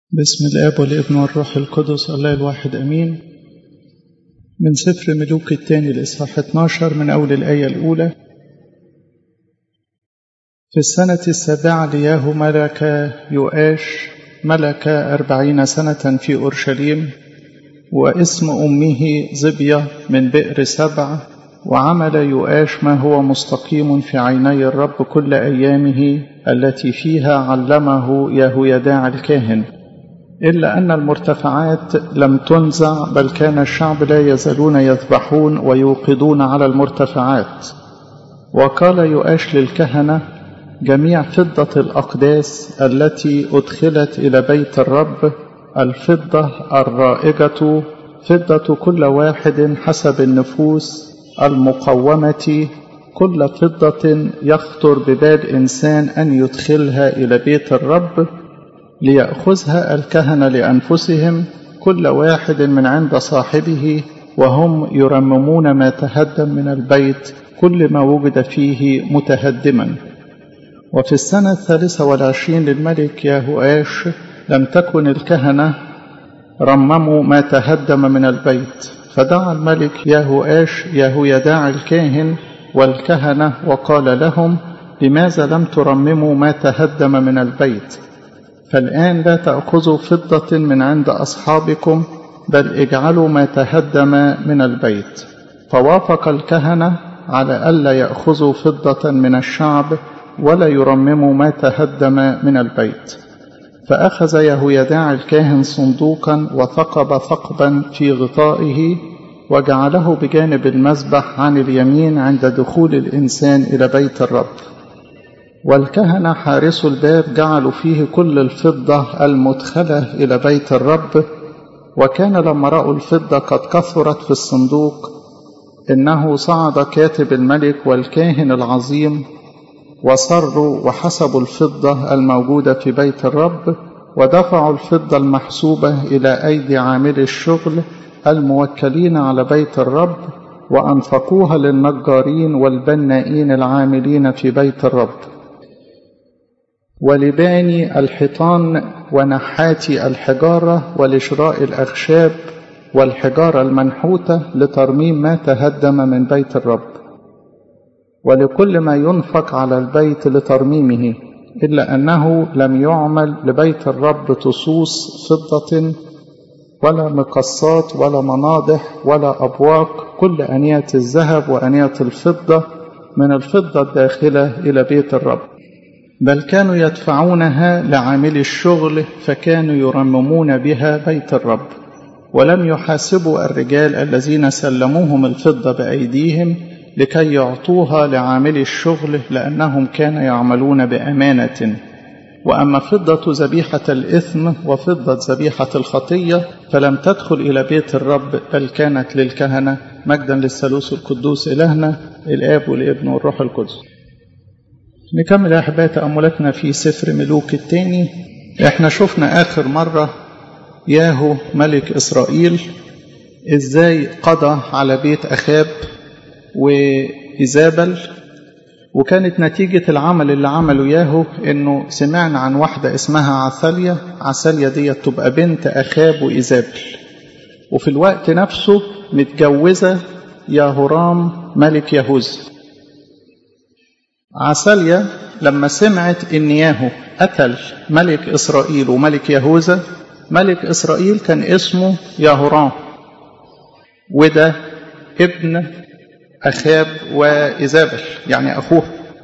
بسم الآب والابن والروح القدس الله الواحد أمين من سفر ملوك الثاني الإصحاح 12 من أول الآية الأولى في السنة السابعة لياه ملك يؤاش ملك أربعين سنة في أورشليم واسم أمه زبية من بئر سبع وعمل يؤاش ما هو مستقيم في عيني الرب كل أيامه التي فيها علمه يهويداع الكاهن إلا أن المرتفعات لم تنزع بل كان الشعب لا يزالون يذبحون ويوقدون على المرتفعات وقال يؤاش للكهنة جميع فضة الأقداس التي أدخلت إلى بيت الرب الفضة الرائجة فضة كل واحد حسب النفوس المقومة كل فضة يخطر ببال إنسان أن يدخلها إلى بيت الرب ليأخذها الكهنة لأنفسهم كل واحد من عند صاحبه وهم يرممون ما تهدم من البيت كل ما وجد فيه متهدما وفي السنة الثالثة والعشرين للملك ياهوآش لم تكن الكهنة رمموا ما تهدم من البيت فدعا الملك ياهوآش يهويداع الكاهن والكهنة وقال لهم لماذا لم ترمموا ما تهدم من البيت فالآن لا تأخذوا فضة من عند أصحابكم بل اجعلوا ما تهدم من البيت فوافق الكهنة على ألا يأخذوا فضة من الشعب ولا يرمموا ما تهدم من البيت فأخذ يهويداع الكاهن صندوقا وثقب ثقبا في غطائه وجعله بجانب المذبح عن اليمين عند دخول الإنسان إلى بيت الرب والكهنة حارس الباب جعلوا فيه كل الفضة المدخلة إلى بيت الرب وكان لما رأوا الفضة قد كثرت في الصندوق إنه صعد كاتب الملك والكاهن العظيم وصروا وحسبوا الفضة الموجودة في بيت الرب ودفعوا الفضة المحسوبة إلى أيدي عاملي الشغل الموكلين على بيت الرب وأنفقوها للنجارين والبنائين العاملين في بيت الرب ولباني الحيطان ونحاتي الحجارة ولشراء الأخشاب والحجارة المنحوتة لترميم ما تهدم من بيت الرب ولكل ما ينفق على البيت لترميمه إلا أنه لم يعمل لبيت الرب تصوص فضة ولا مقصات ولا مناضح ولا أبواق كل أنية الذهب وأنية الفضة من الفضة الداخلة إلى بيت الرب بل كانوا يدفعونها لعاملي الشغل فكانوا يرممون بها بيت الرب ولم يحاسبوا الرجال الذين سلموهم الفضة بأيديهم لكي يعطوها لعاملي الشغل لأنهم كانوا يعملون بأمانة وأما فضة ذبيحة الإثم وفضة ذبيحة الخطية فلم تدخل إلى بيت الرب بل كانت للكهنة مجدا للثالوث القدوس إلهنا الآب والابن والروح القدس نكمل يا أحبائي تأملاتنا في سفر ملوك الثاني احنا شفنا آخر مرة ياهو ملك إسرائيل إزاي قضى على بيت أخاب وإيزابل وكانت نتيجة العمل اللي عمله ياهو إنه سمعنا عن واحدة اسمها عسالية عسالية دي تبقى بنت أخاب وإيزابل وفي الوقت نفسه متجوزة ياهورام ملك يهوذا عسالية لما سمعت إن ياهو قتل ملك إسرائيل وملك يهوذا ملك إسرائيل كان اسمه ياهورام وده ابن أخاب وإيزابل يعني أخوه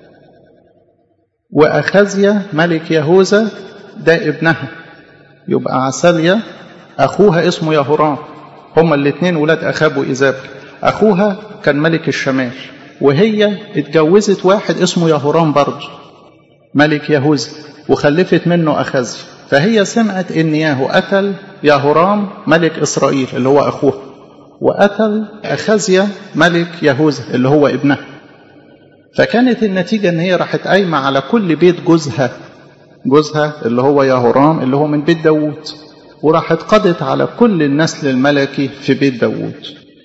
وأخزيا ملك يهوذا ده ابنها يبقى عسالية أخوها اسمه يهورام هما الاثنين ولاد أخاب وإيزابل أخوها كان ملك الشمال وهي اتجوزت واحد اسمه يهورام برضه ملك يهوذا وخلفت منه أخزيا فهي سمعت إن ياهو قتل يهورام ملك إسرائيل اللي هو أخوها وقتل أخزيا ملك يهوذا اللي هو ابنها فكانت النتيجة إن هي راحت قايمة على كل بيت جوزها جوزها اللي هو يهورام اللي هو من بيت داوود وراحت قضت على كل النسل الملكي في بيت داوود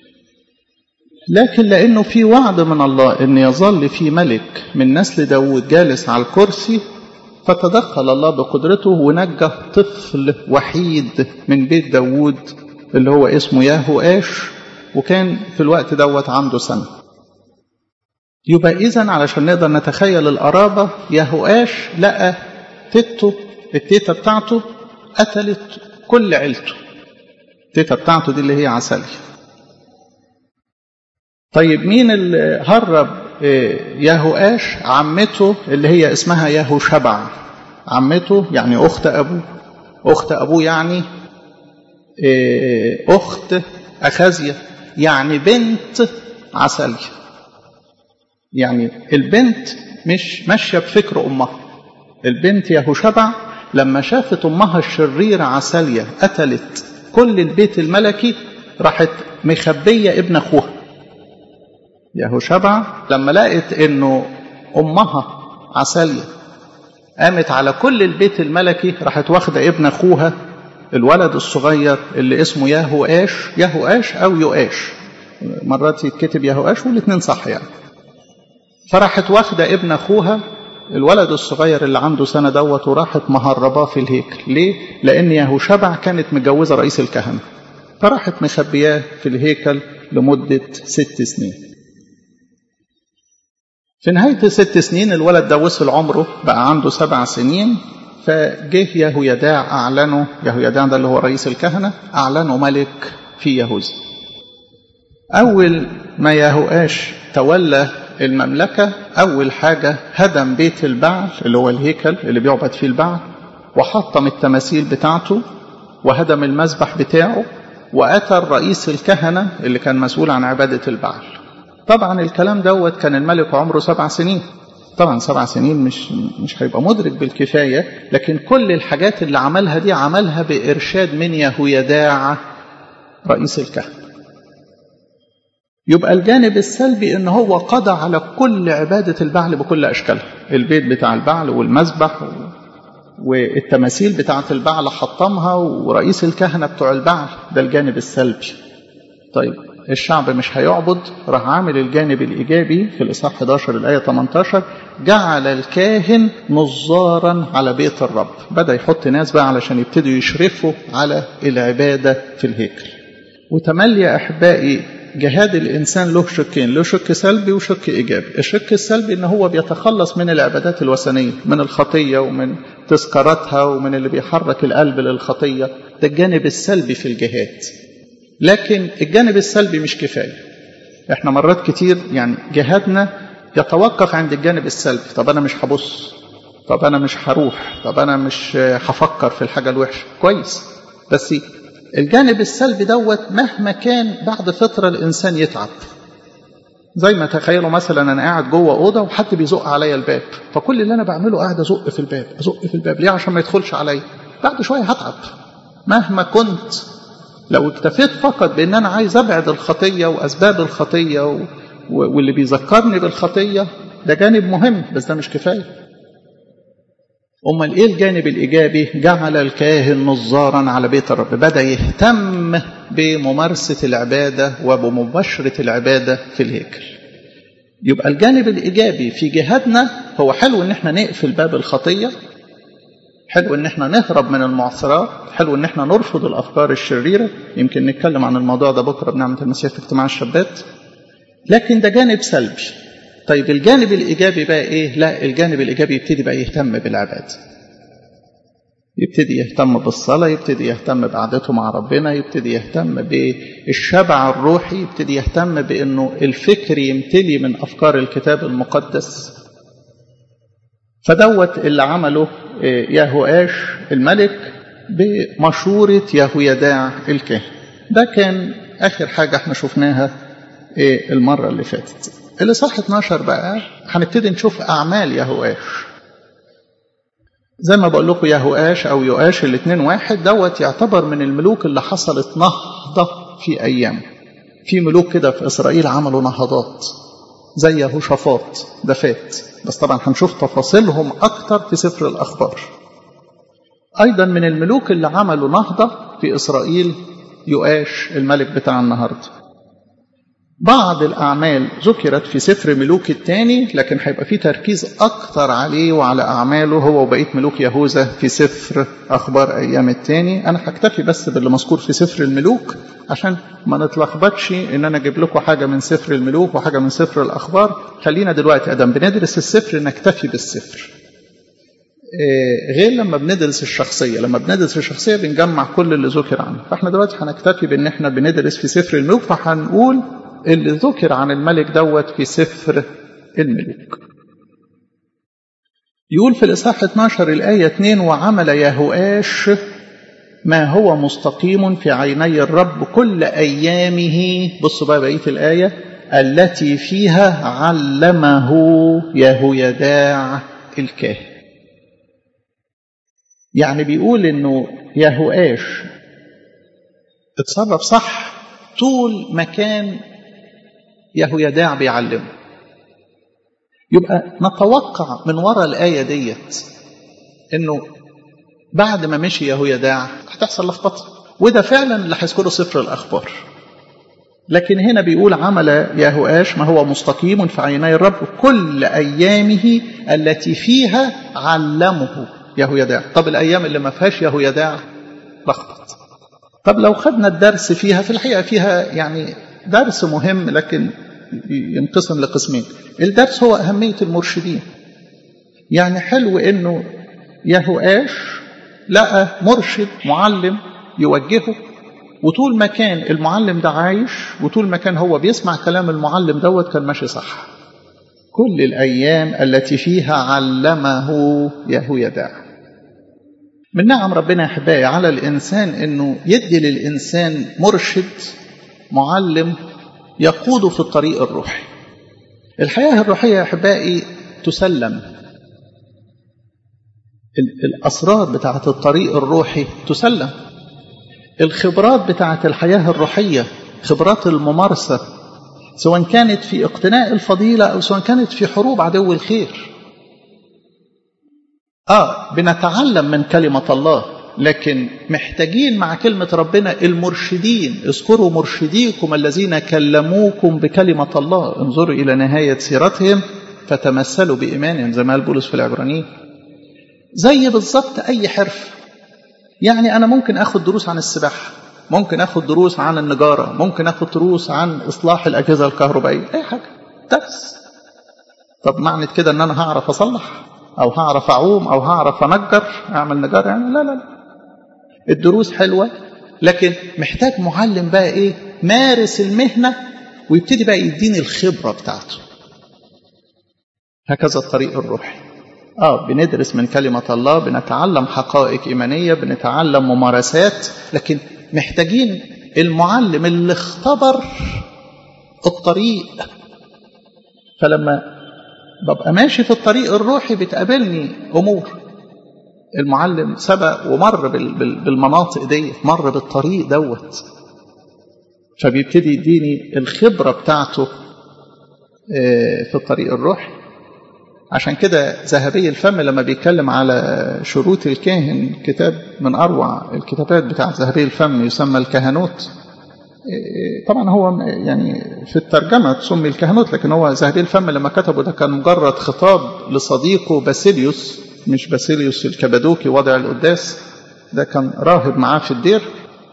لكن لأنه في وعد من الله أن يظل في ملك من نسل داوود جالس على الكرسي فتدخل الله بقدرته ونجى طفل وحيد من بيت داوود اللي هو اسمه ياهوآش وكان في الوقت دوت عنده سنة يبقى إذا علشان نقدر نتخيل القرابة ياهوآش لقى تيته التيتة بتاعته قتلت كل عيلته التيتة بتاعته دي اللي هي عسلية طيب مين اللي هرب ياهوآش عمته اللي هي اسمها ياهو شبع عمته يعني أخت أبوه أخت أبوه يعني أخت أخازية يعني بنت عسلية يعني البنت مش ماشية بفكر أمها البنت يهوشبع لما شافت أمها الشريرة عسلية قتلت كل البيت الملكي راحت مخبية ابن أخوها يهوشبع لما لقت إنه أمها عسلية قامت على كل البيت الملكي راحت واخدة ابن أخوها الولد الصغير اللي اسمه ياهوآش ياهوآش أو يؤاش مرات يتكتب ياهوآش والاثنين صح يعني فراحت واخدة ابن أخوها الولد الصغير اللي عنده سنة دوت وراحت مهرباه في الهيكل ليه؟ لأن يهوشبع كانت متجوزة رئيس الكهنة فراحت مخبياه في الهيكل لمدة ست سنين في نهاية الست سنين الولد ده وصل عمره بقى عنده سبع سنين فجه يهويداع أعلنه يهويداع ده اللي هو رئيس الكهنة أعلنه ملك في يهوذا أول ما يهوآش تولى المملكة أول حاجة هدم بيت البعل اللي هو الهيكل اللي بيعبد فيه البعل وحطم التماثيل بتاعته وهدم المذبح بتاعه وقتل رئيس الكهنة اللي كان مسؤول عن عبادة البعل طبعا الكلام دوت كان الملك عمره سبع سنين طبعا سبع سنين مش مش هيبقى مدرك بالكفاية لكن كل الحاجات اللي عملها دي عملها بإرشاد من يهويداع رئيس الكهنة يبقى الجانب السلبي ان هو قضى على كل عبادة البعل بكل اشكالها البيت بتاع البعل والمذبح والتماثيل بتاعة البعل حطمها ورئيس الكهنة بتوع البعل ده الجانب السلبي طيب الشعب مش هيعبد راح عامل الجانب الإيجابي في الإصحاح 11 الآية 18 جعل الكاهن نظارا على بيت الرب بدأ يحط ناس بقى علشان يبتدوا يشرفوا على العبادة في الهيكل وتملي أحبائي جهاد الإنسان له شقين له شق سلبي وشق إيجابي الشق السلبي إن هو بيتخلص من العبادات الوثنية من الخطية ومن تذكاراتها ومن اللي بيحرك القلب للخطية ده الجانب السلبي في الجهاد لكن الجانب السلبي مش كفاية احنا مرات كتير يعني جهادنا يتوقف عند الجانب السلبي طب أنا مش هبص طب أنا مش هروح طب أنا مش هفكر في الحاجة الوحشة كويس بس الجانب السلبي دوت مهما كان بعد فترة الإنسان يتعب زي ما تخيلوا مثلا أنا قاعد جوه أوضة وحد بيزق عليا الباب فكل اللي أنا بعمله قاعد أزق في الباب أزق في الباب ليه عشان ما يدخلش عليا بعد شوية هتعب مهما كنت لو اكتفيت فقط بأن أنا عايز أبعد الخطية وأسباب الخطية و... واللي بيذكرني بالخطية ده جانب مهم بس ده مش كفاية أمال إيه الجانب الإيجابي جعل الكاهن نظارا على بيت الرب بدأ يهتم بممارسة العبادة وبمباشرة العبادة في الهيكل يبقى الجانب الإيجابي في جهادنا هو حلو إن احنا نقفل باب الخطية حلو إن احنا نهرب من المعصرات حلو إن احنا نرفض الأفكار الشريرة يمكن نتكلم عن الموضوع ده بكرة بنعمة المسيح في اجتماع الشابات لكن ده جانب سلبي طيب الجانب الإيجابي بقى إيه؟ لا الجانب الإيجابي يبتدي بقى يهتم بالعبادة. يبتدي يهتم بالصلاة، يبتدي يهتم بقعدته مع ربنا، يبتدي يهتم بالشبع الروحي، يبتدي يهتم بإنه الفكر يمتلي من أفكار الكتاب المقدس. فدوت اللي عمله يهوآش الملك بمشورة يهويداع الكاهن. ده كان آخر حاجة احنا شفناها المرة اللي فاتت. الإصحاح 12 بقى هنبتدي نشوف أعمال يهوآش زي ما بقول لكم يهوآش أو يؤاش الاثنين واحد دوت يعتبر من الملوك اللي حصلت نهضة في أيام في ملوك كده في إسرائيل عملوا نهضات زي يهوشافاط ده فات بس طبعا هنشوف تفاصيلهم أكتر في سفر الأخبار أيضا من الملوك اللي عملوا نهضة في إسرائيل يؤاش الملك بتاع النهارده بعض الأعمال ذكرت في سفر ملوك الثاني لكن هيبقى في تركيز أكتر عليه وعلى أعماله هو وبقية ملوك يهوذا في سفر أخبار أيام الثاني أنا هكتفي بس باللي مذكور في سفر الملوك عشان ما نتلخبطش إن أنا أجيب لكم حاجة من سفر الملوك وحاجة من سفر الأخبار خلينا دلوقتي أدم بندرس السفر نكتفي بالسفر غير لما بندرس الشخصية لما بندرس الشخصية بنجمع كل اللي ذكر عنه فاحنا دلوقتي هنكتفي بان احنا بندرس في سفر الملوك فهنقول اللي ذكر عن الملك دوت في سفر الملوك يقول في الإصحاح 12 الآية 2 وعمل يهوآش ما هو مستقيم في عيني الرب كل أيامه بصوا بقى بقية الآية التي فيها علمه يهويداع الكاهن يعني بيقول انه يهوآش اتصرف صح طول ما كان يهويداع بيعلمه يبقى نتوقع من وراء الآية ديت انه بعد ما مشي يهويداع هتحصل لخبطة وده فعلا اللي هيذكره سفر الأخبار لكن هنا بيقول عمل يهوآش ما هو مستقيم في عيني الرب كل أيامه التي فيها علمه يهويداع طب الأيام اللي ما فيهاش يهويداع لخبط طب لو خدنا الدرس فيها في الحقيقة فيها يعني درس مهم لكن ينقسم لقسمين الدرس هو أهمية المرشدين يعني حلو إنه يهوآش لقى مرشد معلم يوجهه وطول ما كان المعلم ده عايش وطول ما كان هو بيسمع كلام المعلم دوت كان ماشي صح كل الأيام التي فيها علمه يهويداع من نعم ربنا أحبائي على الإنسان أنه يدي للإنسان مرشد معلم يقوده في الطريق الروحي الحياة الروحية يا أحبائي تسلم الأسرار بتاعة الطريق الروحي تسلم الخبرات بتاعة الحياة الروحية خبرات الممارسة سواء كانت في اقتناء الفضيلة أو سواء كانت في حروب عدو الخير آه بنتعلم من كلمة الله لكن محتاجين مع كلمة ربنا المرشدين اذكروا مرشديكم الذين كلموكم بكلمة الله انظروا إلى نهاية سيرتهم فتمثلوا بإيمانهم زي ما قال بولس في العبرانيين زي بالظبط أي حرف يعني أنا ممكن أخذ دروس عن السباحة ممكن أخذ دروس عن النجارة ممكن أخذ دروس عن إصلاح الأجهزة الكهربائية أي حاجة درس طب معنى كده أن أنا هعرف أصلح أو هعرف أعوم أو هعرف أنجر أعمل نجار يعني لا لا لا الدروس حلوة لكن محتاج معلم بقى إيه مارس المهنة ويبتدي بقى يديني الخبرة بتاعته هكذا الطريق الروحي آه بندرس من كلمة الله بنتعلم حقائق إيمانية بنتعلم ممارسات لكن محتاجين المعلم اللي اختبر الطريق فلما ببقى ماشي في الطريق الروحي بتقابلني أمور المعلم سبق ومر بالمناطق دي مر بالطريق دوت فبيبتدي يديني الخبرة بتاعته في الطريق الروحي عشان كده ذهبي الفم لما بيتكلم على شروط الكاهن كتاب من أروع الكتابات بتاع ذهبي الفم يسمى الكهنوت طبعا هو يعني في الترجمة تسمي الكهنوت لكن هو ذهبي الفم لما كتبه ده كان مجرد خطاب لصديقه باسيليوس مش باسيليوس الكبادوكي وضع القداس ده كان راهب معاه في الدير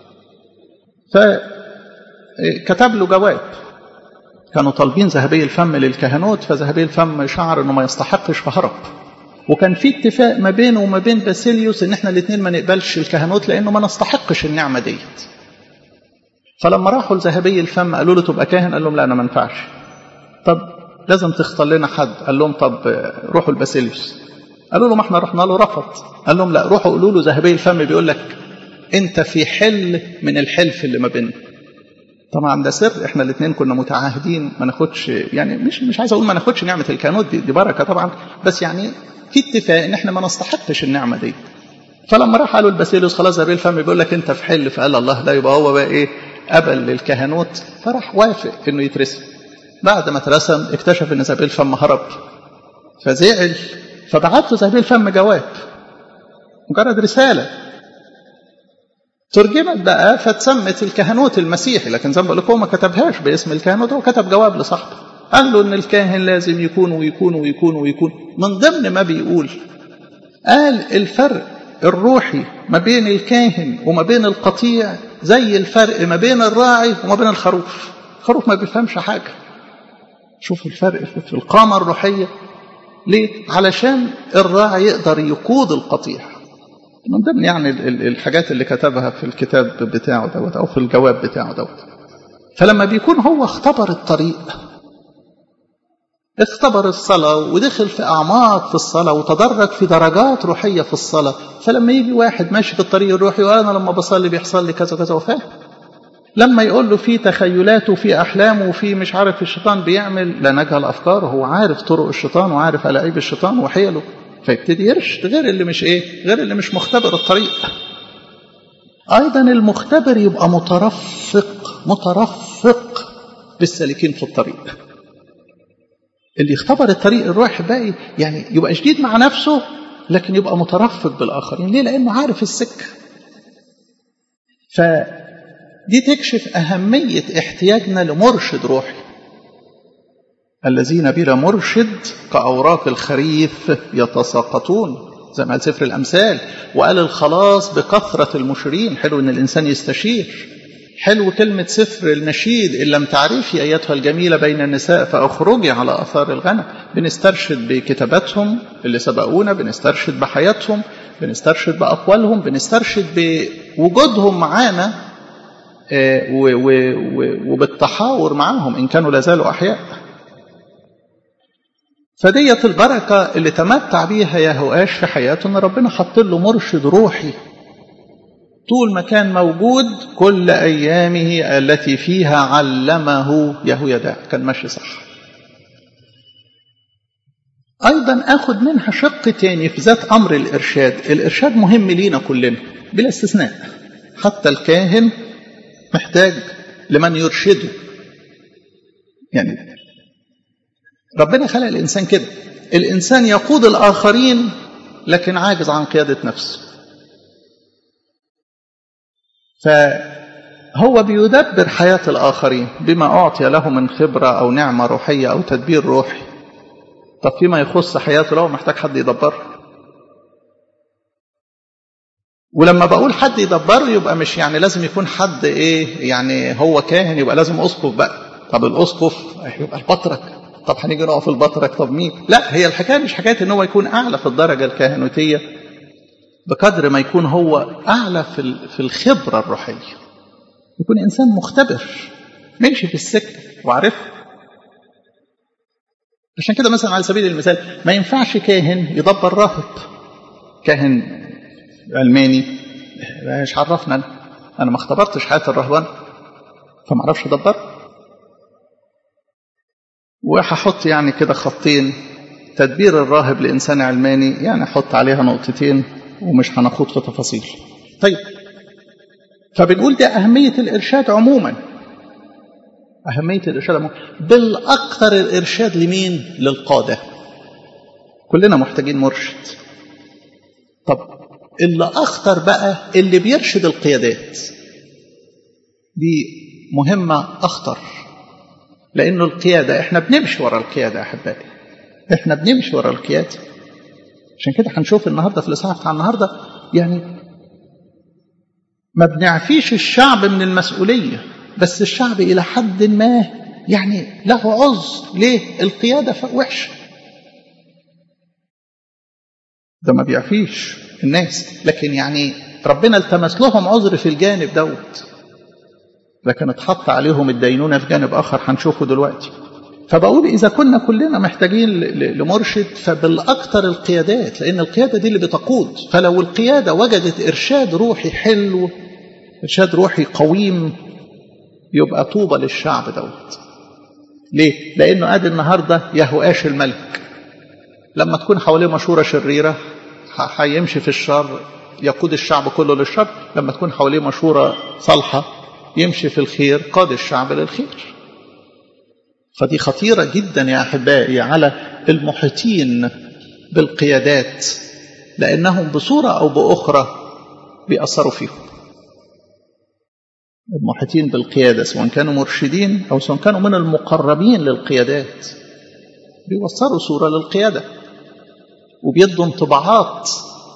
فكتب له جواب كانوا طالبين ذهبي الفم للكهنوت فذهبي الفم شعر انه ما يستحقش فهرب وكان في اتفاق ما بينه وما بين باسيليوس ان احنا الاثنين ما نقبلش الكهنوت لانه ما نستحقش النعمه ديت فلما راحوا لذهبي الفم قالوا له تبقى كاهن قال لهم لا انا ما ينفعش طب لازم تختار لنا حد قال لهم طب روحوا لباسيليوس قالوا له ما احنا رحنا له رفض قال لهم لا روحوا قولوا له ذهبي الفم بيقول لك انت في حل من الحلف اللي ما بيننا طبعا ده سر احنا الاثنين كنا متعاهدين ما ناخدش يعني مش مش عايز اقول ما ناخدش نعمه الكهنوت دي, دي بركه طبعا بس يعني في اتفاق ان احنا ما نستحقش النعمه دي فلما راح قالوا الباسيليوس خلاص زي الفم بيقول لك انت في حل فقال الله لا يبقى هو بقى ايه قبل للكهنوت فراح وافق انه يترسم بعد ما اترسم اكتشف ان زبيل الفم هرب فزعل فبعت له زبيل الفم جواب مجرد رساله ترجمت بقى فتسمت الكهنوت المسيحي لكن زي ما بقول لكم هو ما كتبهاش باسم الكهنوت هو كتب جواب لصاحبه قال له ان الكاهن لازم يكون ويكون ويكون ويكون من ضمن ما بيقول قال الفرق الروحي ما بين الكاهن وما بين القطيع زي الفرق ما بين الراعي وما بين الخروف الخروف ما بيفهمش حاجة شوفوا الفرق في القامة الروحية ليه؟ علشان الراعي يقدر يقود القطيع من ضمن يعني الحاجات اللي كتبها في الكتاب بتاعه دوت أو في الجواب بتاعه دوت فلما بيكون هو اختبر الطريق اختبر الصلاة ودخل في أعماق في الصلاة وتدرج في درجات روحية في الصلاة فلما يجي واحد ماشي في الطريق الروحي وأنا لما بصلي بيحصل لي كذا كذا وفاهم لما يقول له في تخيلات وفي أحلام وفي مش عارف الشيطان بيعمل لا نجهل أفكاره هو عارف طرق الشيطان وعارف ألاعيب الشيطان وحيله فيبتدي يرشد غير اللي مش إيه غير اللي مش مختبر الطريق أيضا المختبر يبقى مترفق مترفق بالسالكين في الطريق اللي يختبر الطريق الروحي باقي يعني يبقى شديد مع نفسه لكن يبقى مترفق بالآخرين ليه لأنه عارف السكة فدي تكشف أهمية احتياجنا لمرشد روحي الذين بلا مرشد كأوراق الخريف يتساقطون زي ما قال سفر الأمثال وقال الخلاص بكثرة المشيرين حلو إن الإنسان يستشير حلو كلمة سفر النشيد إن لم تعرفي أيتها الجميلة بين النساء فأخرجي على أثار الغنم بنسترشد بكتاباتهم اللي سبقونا بنسترشد بحياتهم بنسترشد بأقوالهم بنسترشد بوجودهم معانا وبالتحاور معاهم إن كانوا لازالوا أحياء فديت البركة اللي تمتع بيها يهوآش في حياته إن ربنا حط له مرشد روحي طول ما كان موجود كل أيامه التي فيها علمه يهويداع كان ماشي صح أيضا أخذ منها شق تاني في ذات أمر الإرشاد الإرشاد مهم لينا كلنا بلا استثناء حتى الكاهن محتاج لمن يرشده يعني ربنا خلق الإنسان كده الإنسان يقود الآخرين لكن عاجز عن قيادة نفسه فهو بيدبر حياة الآخرين بما أعطي له من خبرة أو نعمة روحية أو تدبير روحي طب فيما يخص حياته له محتاج حد يدبره ولما بقول حد يدبره يبقى مش يعني لازم يكون حد ايه يعني هو كاهن يبقى لازم اسقف بقى طب الاسقف يبقى البطرك طب هنيجي نقف البطرك طب مين لا هي الحكايه مش حكايه ان هو يكون اعلى في الدرجه الكهنوتيه بقدر ما يكون هو أعلى في في الخبرة الروحية يكون إنسان مختبر ماشي في السكة وعارفها عشان كده مثلا على سبيل المثال ما ينفعش كاهن يدبر راهب كاهن علماني مش عرفنا أنا أنا ما اختبرتش حياة الرهبان فما اعرفش ادبر وهحط يعني كده خطين تدبير الراهب لإنسان علماني يعني أحط عليها نقطتين ومش هنخوض في تفاصيل طيب فبنقول دي أهمية الإرشاد عموما أهمية الإرشاد عموما بالأكثر الإرشاد لمين للقادة كلنا محتاجين مرشد طب اللي أخطر بقى اللي بيرشد القيادات دي مهمة أخطر لأنه القيادة إحنا بنمشي ورا القيادة أحبائي إحنا بنمشي ورا القيادة عشان كده هنشوف النهارده في الاصحاح بتاع النهارده يعني ما بنعفيش الشعب من المسؤوليه بس الشعب الى حد ما يعني له عذر ليه؟ القياده وحشه ده ما بيعفيش الناس لكن يعني ربنا التمس لهم عذر في الجانب دوت لكن اتحط عليهم الدينونه في جانب اخر هنشوفه دلوقتي فبقول إذا كنا كلنا محتاجين لمرشد فبالأكثر القيادات لأن القيادة دي اللي بتقود فلو القيادة وجدت إرشاد روحي حلو إرشاد روحي قويم يبقى طوبى للشعب دوت ليه؟ لأنه قاد النهاردة يهوآش الملك لما تكون حواليه مشورة شريرة هيمشي في الشر يقود الشعب كله للشر لما تكون حواليه مشورة صالحة يمشي في الخير قاد الشعب للخير فدي خطيرة جدا يا أحبائي على المحيطين بالقيادات لأنهم بصورة أو بأخرى بيأثروا فيهم المحيطين بالقيادة سواء كانوا مرشدين أو سواء كانوا من المقربين للقيادات بيوصلوا صورة للقيادة وبيدوا انطباعات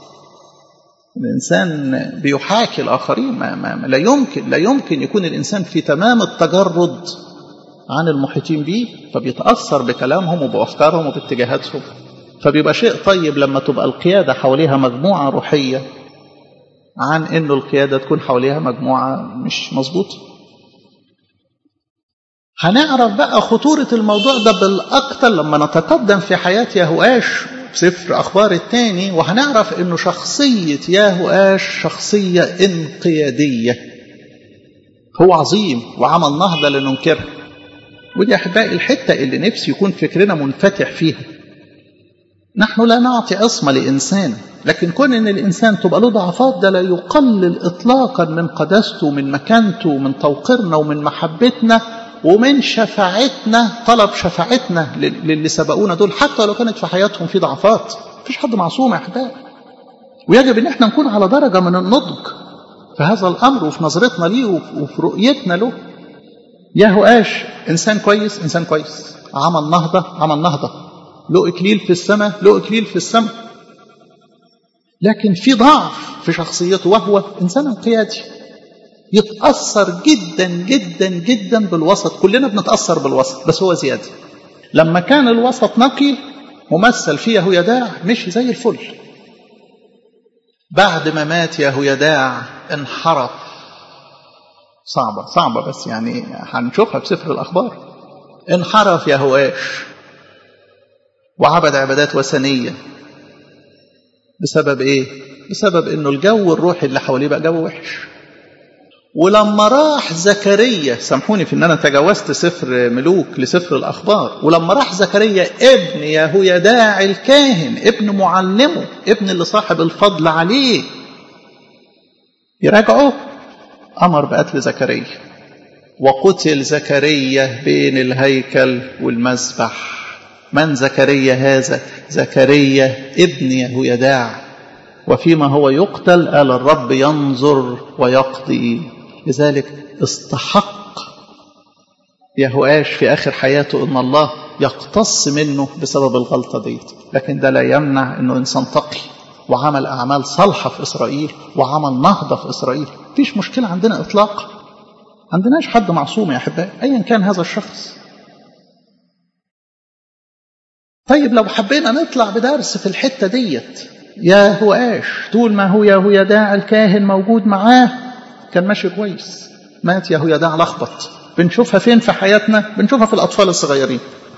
الإنسان بيحاكي الآخرين ما ما لا يمكن لا يمكن يكون الإنسان في تمام التجرد عن المحيطين به فبيتأثر بكلامهم وبأفكارهم وباتجاهاتهم فبيبقى شيء طيب لما تبقى القيادة حواليها مجموعة روحية عن انه القيادة تكون حواليها مجموعة مش مظبوطة هنعرف بقى خطورة الموضوع ده بالأكثر لما نتقدم في حياة يهوآش في سفر أخبار الثاني وهنعرف انه شخصية يهوآش شخصية انقيادية هو عظيم وعمل نهضة لننكرها ودي أحبائي الحتة اللي نفسي يكون فكرنا منفتح فيها نحن لا نعطي عصمة لإنسان لكن كون ان الانسان تبقى له ضعفات ده لا يقلل اطلاقا من قداسته ومن مكانته ومن توقيرنا ومن محبتنا ومن شفاعتنا طلب شفاعتنا للي سبقونا دول حتى لو كانت في حياتهم في ضعفات مفيش حد معصوم يا احبائي ويجب ان احنا نكون على درجه من النضج في هذا الامر وفي نظرتنا ليه وفي رؤيتنا له ياهو اش انسان كويس انسان كويس عمل نهضه عمل نهضه له اكليل في السماء له اكليل في السماء لكن في ضعف في شخصيته وهو انسان انقيادي يتاثر جدا جدا جدا بالوسط كلنا بنتاثر بالوسط بس هو زياده لما كان الوسط نقي ممثل فيه يهويداع مش زي الفل بعد ما مات يهويداع انحرف صعبة صعبة بس يعني هنشوفها في سفر الأخبار انحرف يهواش وعبد عبادات وثنية بسبب ايه بسبب انه الجو الروحي اللي حواليه بقى جو وحش ولما راح زكريا سامحوني في ان انا تجاوزت سفر ملوك لسفر الاخبار ولما راح زكريا ابن يهويداع الكاهن ابن معلمه ابن اللي صاحب الفضل عليه يراجعه امر بقتل زكريا وقتل زكريا بين الهيكل والمذبح من زكريا هذا زكريا ابن يهويداع وفيما هو يقتل قال الرب ينظر ويقضي لذلك استحق يهواش في آخر حياته أن الله يقتص منه بسبب الغلطة دي لكن ده لا يمنع أنه إنسان تقي وعمل أعمال صالحة في إسرائيل وعمل نهضة في إسرائيل فيش مشكلة عندنا إطلاق عندناش حد معصوم يا أحبائي أيا كان هذا الشخص طيب لو حبينا نطلع بدرس في الحتة ديت يا هو ايش طول ما هو يا هو يداع الكاهن موجود معاه كان ماشي كويس مات يا هو يداع لخبط بنشوفها فين في حياتنا بنشوفها في الأطفال الصغيرين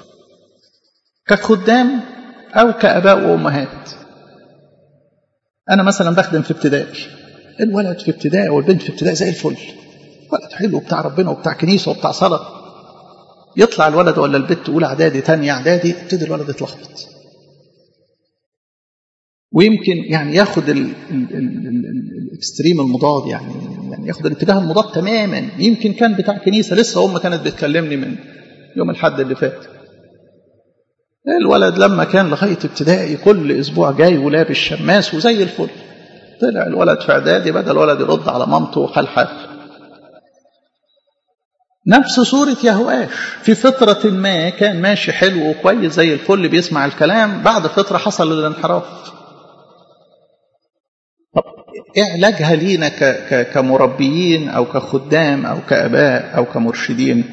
كخدام أو كأباء وأمهات أنا مثلا بخدم في ابتدائي الولد في ابتدائي والبنت في ابتدائي زي الفل ولد حلو بتاع ربنا وبتاع كنيسة وبتاع صلاة يطلع الولد ولا البنت اولى اعدادي ثانيه اعدادي يبتدي الولد يتلخبط ويمكن يعني ياخد الاكستريم المضاد يعني يعني ياخد الاتجاه المضاد تماما يمكن كان بتاع كنيسه لسه امه كانت بتكلمني من يوم الحد اللي فات الولد لما كان لغايه ابتدائي كل اسبوع جاي ولابس شماس وزي الفل طلع الولد في اعدادي بدا الولد يرد على مامته وحال حال نفس صورة يهواش في فترة ما كان ماشي حلو وكويس زي الفل بيسمع الكلام بعد فترة حصل الانحراف طب ايه علاجها لينا كمربيين او كخدام او كاباء او كمرشدين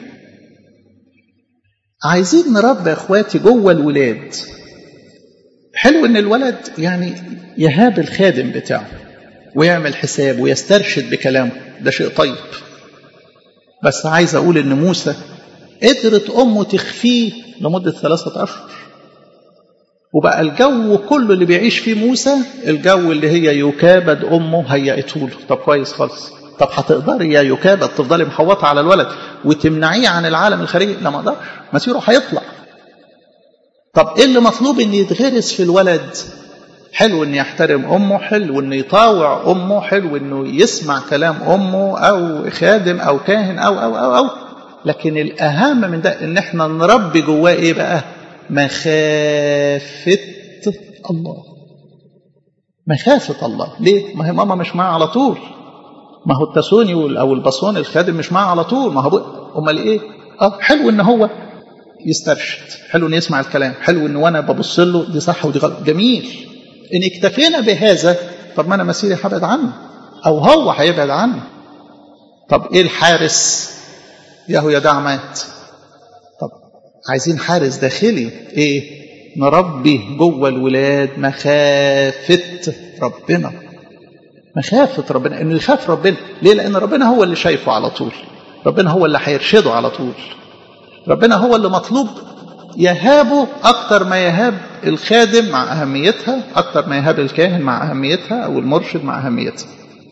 عايزين نربي اخواتي جوه الولاد حلو ان الولد يعني يهاب الخادم بتاعه ويعمل حساب ويسترشد بكلامه ده شيء طيب بس عايز أقول إن موسى قدرت أمه تخفيه لمدة ثلاثة أشهر وبقى الجو كله اللي بيعيش فيه موسى الجو اللي هي يكابد أمه هيئته له طب كويس خالص طب هتقدري يا يكابد تفضلي محوطة على الولد وتمنعيه عن العالم الخارجي لا ما اقدرش مسيره هيطلع طب ايه اللي مطلوب ان يتغرس في الولد حلو ان يحترم امه حلو انه يطاوع امه حلو انه يسمع كلام امه او خادم او كاهن او او او, أو. لكن الاهم من ده ان احنا نربي جواه ايه بقى مخافه الله مخافه الله ليه ما هي ماما مش معاه على طول ما هو التسوني او البصون الخادم مش معاه على طول ما هو امال ايه اه حلو ان هو يسترشد حلو ان يسمع الكلام حلو ان وانا ببص له دي صح ودي غلط جميل ان اكتفينا بهذا طب ما انا مسيري هبعد عنه او هو هيبعد عني طب ايه الحارس ياهو يا دعمات طب عايزين حارس داخلي ايه نربي جوه الولاد مخافة ربنا مخافة ربنا انه يخاف ربنا ليه لان ربنا هو اللي شايفه على طول ربنا هو اللي هيرشده على طول ربنا هو اللي مطلوب يهابه أكتر ما يهاب الخادم مع أهميتها أكتر ما يهاب الكاهن مع أهميتها أو المرشد مع أهميتها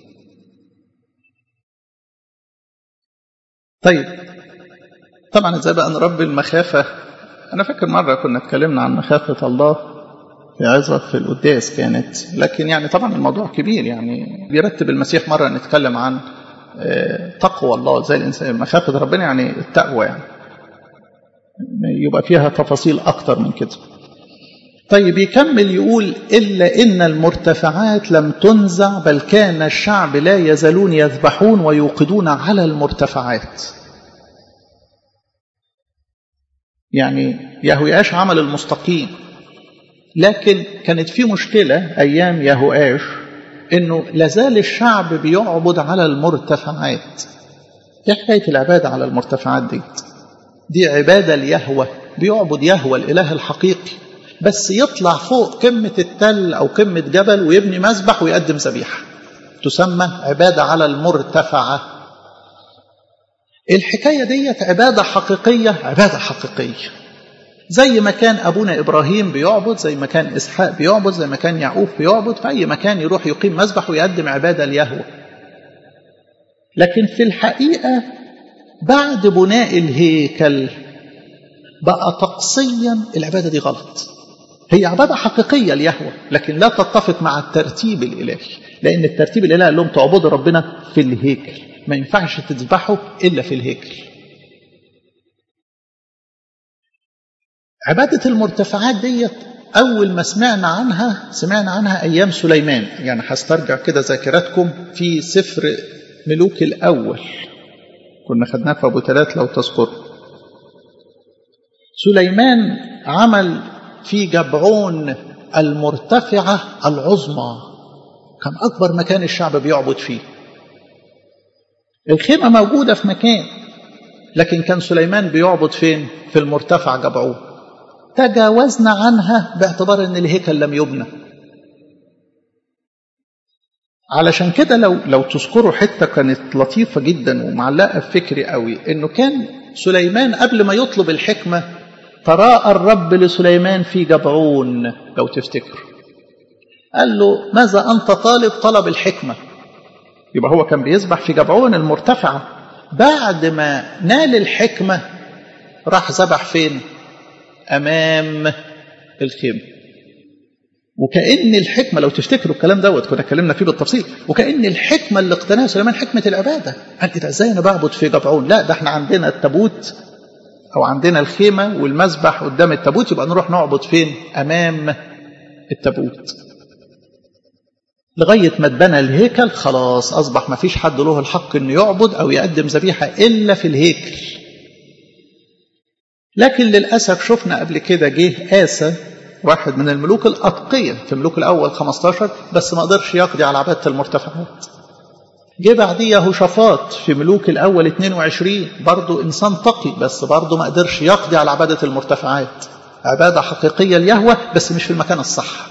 طيب طبعا ازاي بقى نربي المخافة أنا فاكر مرة كنا اتكلمنا عن مخافة الله في عظة في القداس كانت لكن يعني طبعا الموضوع كبير يعني بيرتب المسيح مرة نتكلم عن تقوى الله زي الإنسان مخافة ربنا يعني التقوى يعني يبقى فيها تفاصيل أكتر من كده طيب يكمل يقول إلا إن المرتفعات لم تنزع بل كان الشعب لا يزالون يذبحون ويوقدون على المرتفعات يعني يهوياش عمل المستقيم لكن كانت في مشكلة أيام يهوآش إنه لازال الشعب بيعبد على المرتفعات إيه حكاية العبادة على المرتفعات دي دي عبادة ليهوى بيعبد يهوى الإله الحقيقي بس يطلع فوق قمة التل أو قمة جبل ويبني مذبح ويقدم ذبيحة تسمى عبادة على المرتفعة الحكاية ديت عبادة حقيقية عبادة حقيقية زي ما كان أبونا إبراهيم بيعبد زي ما كان إسحاق بيعبد زي ما كان يعقوب بيعبد في أي مكان يروح يقيم مذبح ويقدم عبادة ليهوى لكن في الحقيقة بعد بناء الهيكل بقى تقصيا العبادة دي غلط هي عبادة حقيقية ليهوى لكن لا تتفق مع الترتيب الإلهي لأن الترتيب الإلهي قال لهم تعبدوا ربنا في الهيكل ما ينفعش تذبحوا إلا في الهيكل عبادة المرتفعات ديت أول ما سمعنا عنها سمعنا عنها أيام سليمان يعني هسترجع كده ذاكرتكم في سفر ملوك الأول كنا خدناه في أبو ثلاث لو تذكر سليمان عمل في جبعون المرتفعة العظمى كان أكبر مكان الشعب بيعبد فيه الخيمة موجودة في مكان لكن كان سليمان بيعبد فين في المرتفع جبعون تجاوزنا عنها باعتبار ان الهيكل لم يبنى علشان كده لو لو تذكروا حته كانت لطيفه جدا ومعلقه في فكري قوي انه كان سليمان قبل ما يطلب الحكمه تراءى الرب لسليمان في جبعون لو تفتكر قال له ماذا انت طالب طلب الحكمه يبقى هو كان بيسبح في جبعون المرتفعه بعد ما نال الحكمه راح ذبح فين امام الخيمه وكأن الحكمة لو تفتكروا الكلام دوت كنا اتكلمنا فيه بالتفصيل وكأن الحكمة اللي اقتناها سليمان حكمة العبادة قال إيه ده ازاي أنا بعبد في جبعون لا ده احنا عندنا التابوت أو عندنا الخيمة والمذبح قدام التابوت يبقى نروح نعبد فين أمام التابوت لغاية ما اتبنى الهيكل خلاص أصبح ما فيش حد له الحق إنه يعبد أو يقدم ذبيحة إلا في الهيكل لكن للأسف شفنا قبل كده جه آسى واحد من الملوك الأتقية في الملوك الأول 15 بس ما قدرش يقضي على عبادة المرتفعات جه بعديه يهوشافاط في ملوك الأول 22 برضه إنسان تقي بس برضه ما قدرش يقضي على عبادة المرتفعات عبادة حقيقية ليهوى بس مش في المكان الصح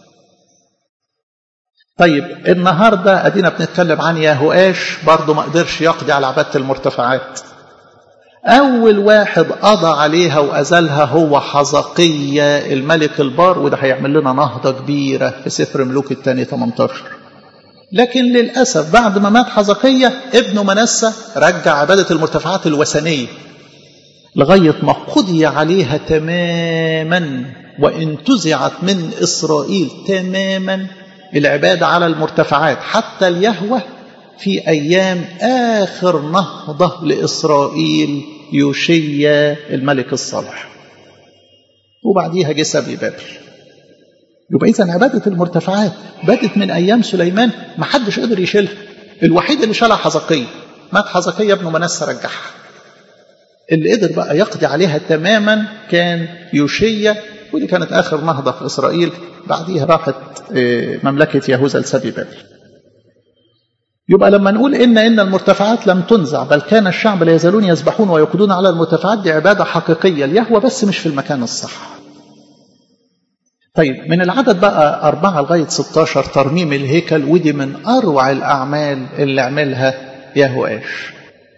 طيب النهاردة أدينا بنتكلم عن يهوآش برضه ما قدرش يقضي على عبادة المرتفعات أول واحد قضى عليها وأزالها هو حزقية الملك البار وده هيعمل لنا نهضة كبيرة في سفر ملوك الثاني 18 لكن للأسف بعد ما مات حزقية ابنه منسى رجع عبادة المرتفعات الوثنية لغاية ما قضي عليها تماما وانتزعت من إسرائيل تماما العبادة على المرتفعات حتى اليهوه في أيام آخر نهضة لإسرائيل يوشيا الملك الصالح وبعديها جه سبي بابل يبقى إذا عبادة المرتفعات بدت من أيام سليمان ما حدش قدر يشيلها الوحيد اللي شالها حزقية مات حزقية ابن منسى رجعها اللي قدر بقى يقضي عليها تماما كان يوشية ودي كانت آخر نهضة في إسرائيل بعديها راحت مملكة يهوذا لسبي بابل يبقى لما نقول إن إن المرتفعات لم تنزع بل كان الشعب لا يزالون يسبحون ويقودون على المرتفعات دي عبادة حقيقية ليهوى بس مش في المكان الصح طيب من العدد بقى أربعة لغاية 16 ترميم الهيكل ودي من أروع الأعمال اللي عملها يهوآش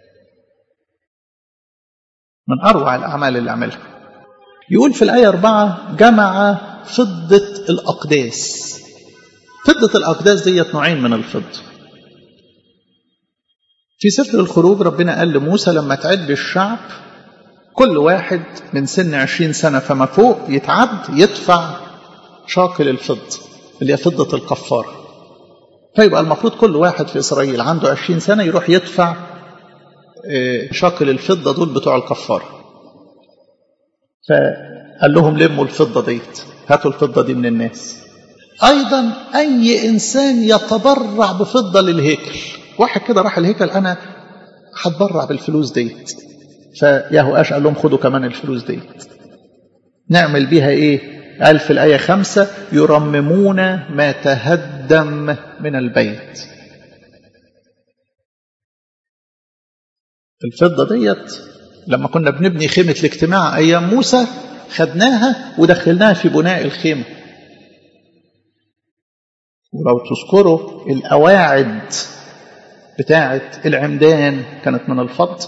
من أروع الأعمال اللي عملها يقول في الآية أربعة جمع فضة الأقداس فضة الأقداس ديت نوعين من الفضة في سفر الخروج ربنا قال لموسى لما تعد الشعب كل واحد من سن عشرين سنة فما فوق يتعد يدفع شاكل الفضة اللي هي فضة الكفارة فيبقى المفروض كل واحد في إسرائيل عنده عشرين سنة يروح يدفع شاكل الفضة دول بتوع الكفارة فقال لهم لموا الفضة ديت هاتوا الفضة دي من الناس أيضا أي إنسان يتبرع بفضة للهيكل واحد كده راح الهيكل أنا هتبرع بالفلوس ديت فيهوآش قال لهم خدوا كمان الفلوس ديت نعمل بيها إيه قال في الآية خمسة يرممون ما تهدم من البيت الفضة ديت لما كنا بنبني خيمة الاجتماع أيام موسى خدناها ودخلناها في بناء الخيمة ولو تذكروا الأواعد بتاعة العمدان كانت من الفضة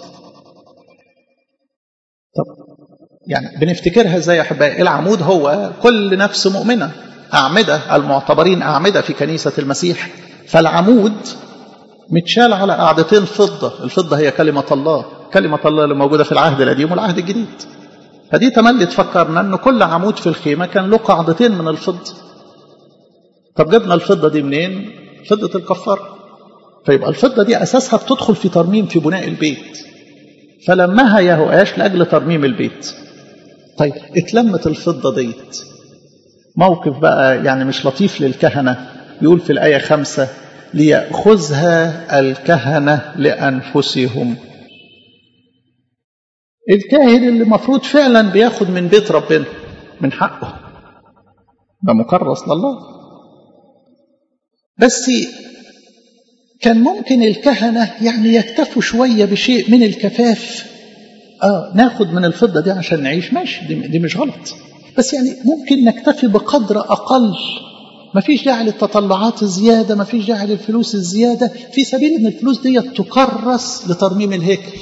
طب يعني بنفتكرها ازاي يا احبائي العمود هو كل نفس مؤمنة أعمدة المعتبرين أعمدة في كنيسة المسيح فالعمود متشال على قاعدتين فضة الفضة هي كلمة الله كلمة الله اللي موجودة في العهد القديم والعهد الجديد فدي تملي تفكرنا أن كل عمود في الخيمة كان له قاعدتين من الفضة طب جبنا الفضة دي منين فضة الكفار فيبقى الفضة دي أساسها بتدخل في ترميم في بناء البيت فلمها يهوآش لأجل ترميم البيت طيب اتلمت الفضة ديت موقف بقى يعني مش لطيف للكهنة يقول في الآية خمسة ليأخذها الكهنة لأنفسهم الكاهن اللي المفروض فعلا بياخد من بيت ربنا من حقه ده مكرس لله بس كان ممكن الكهنة يعني يكتفوا شوية بشيء من الكفاف آه ناخد من الفضة دي عشان نعيش ماشي دي, دي مش غلط بس يعني ممكن نكتفي بقدر أقل ما فيش داعي للتطلعات الزيادة ما فيش داعي للفلوس الزيادة في سبيل أن الفلوس دي تكرس لترميم الهيكل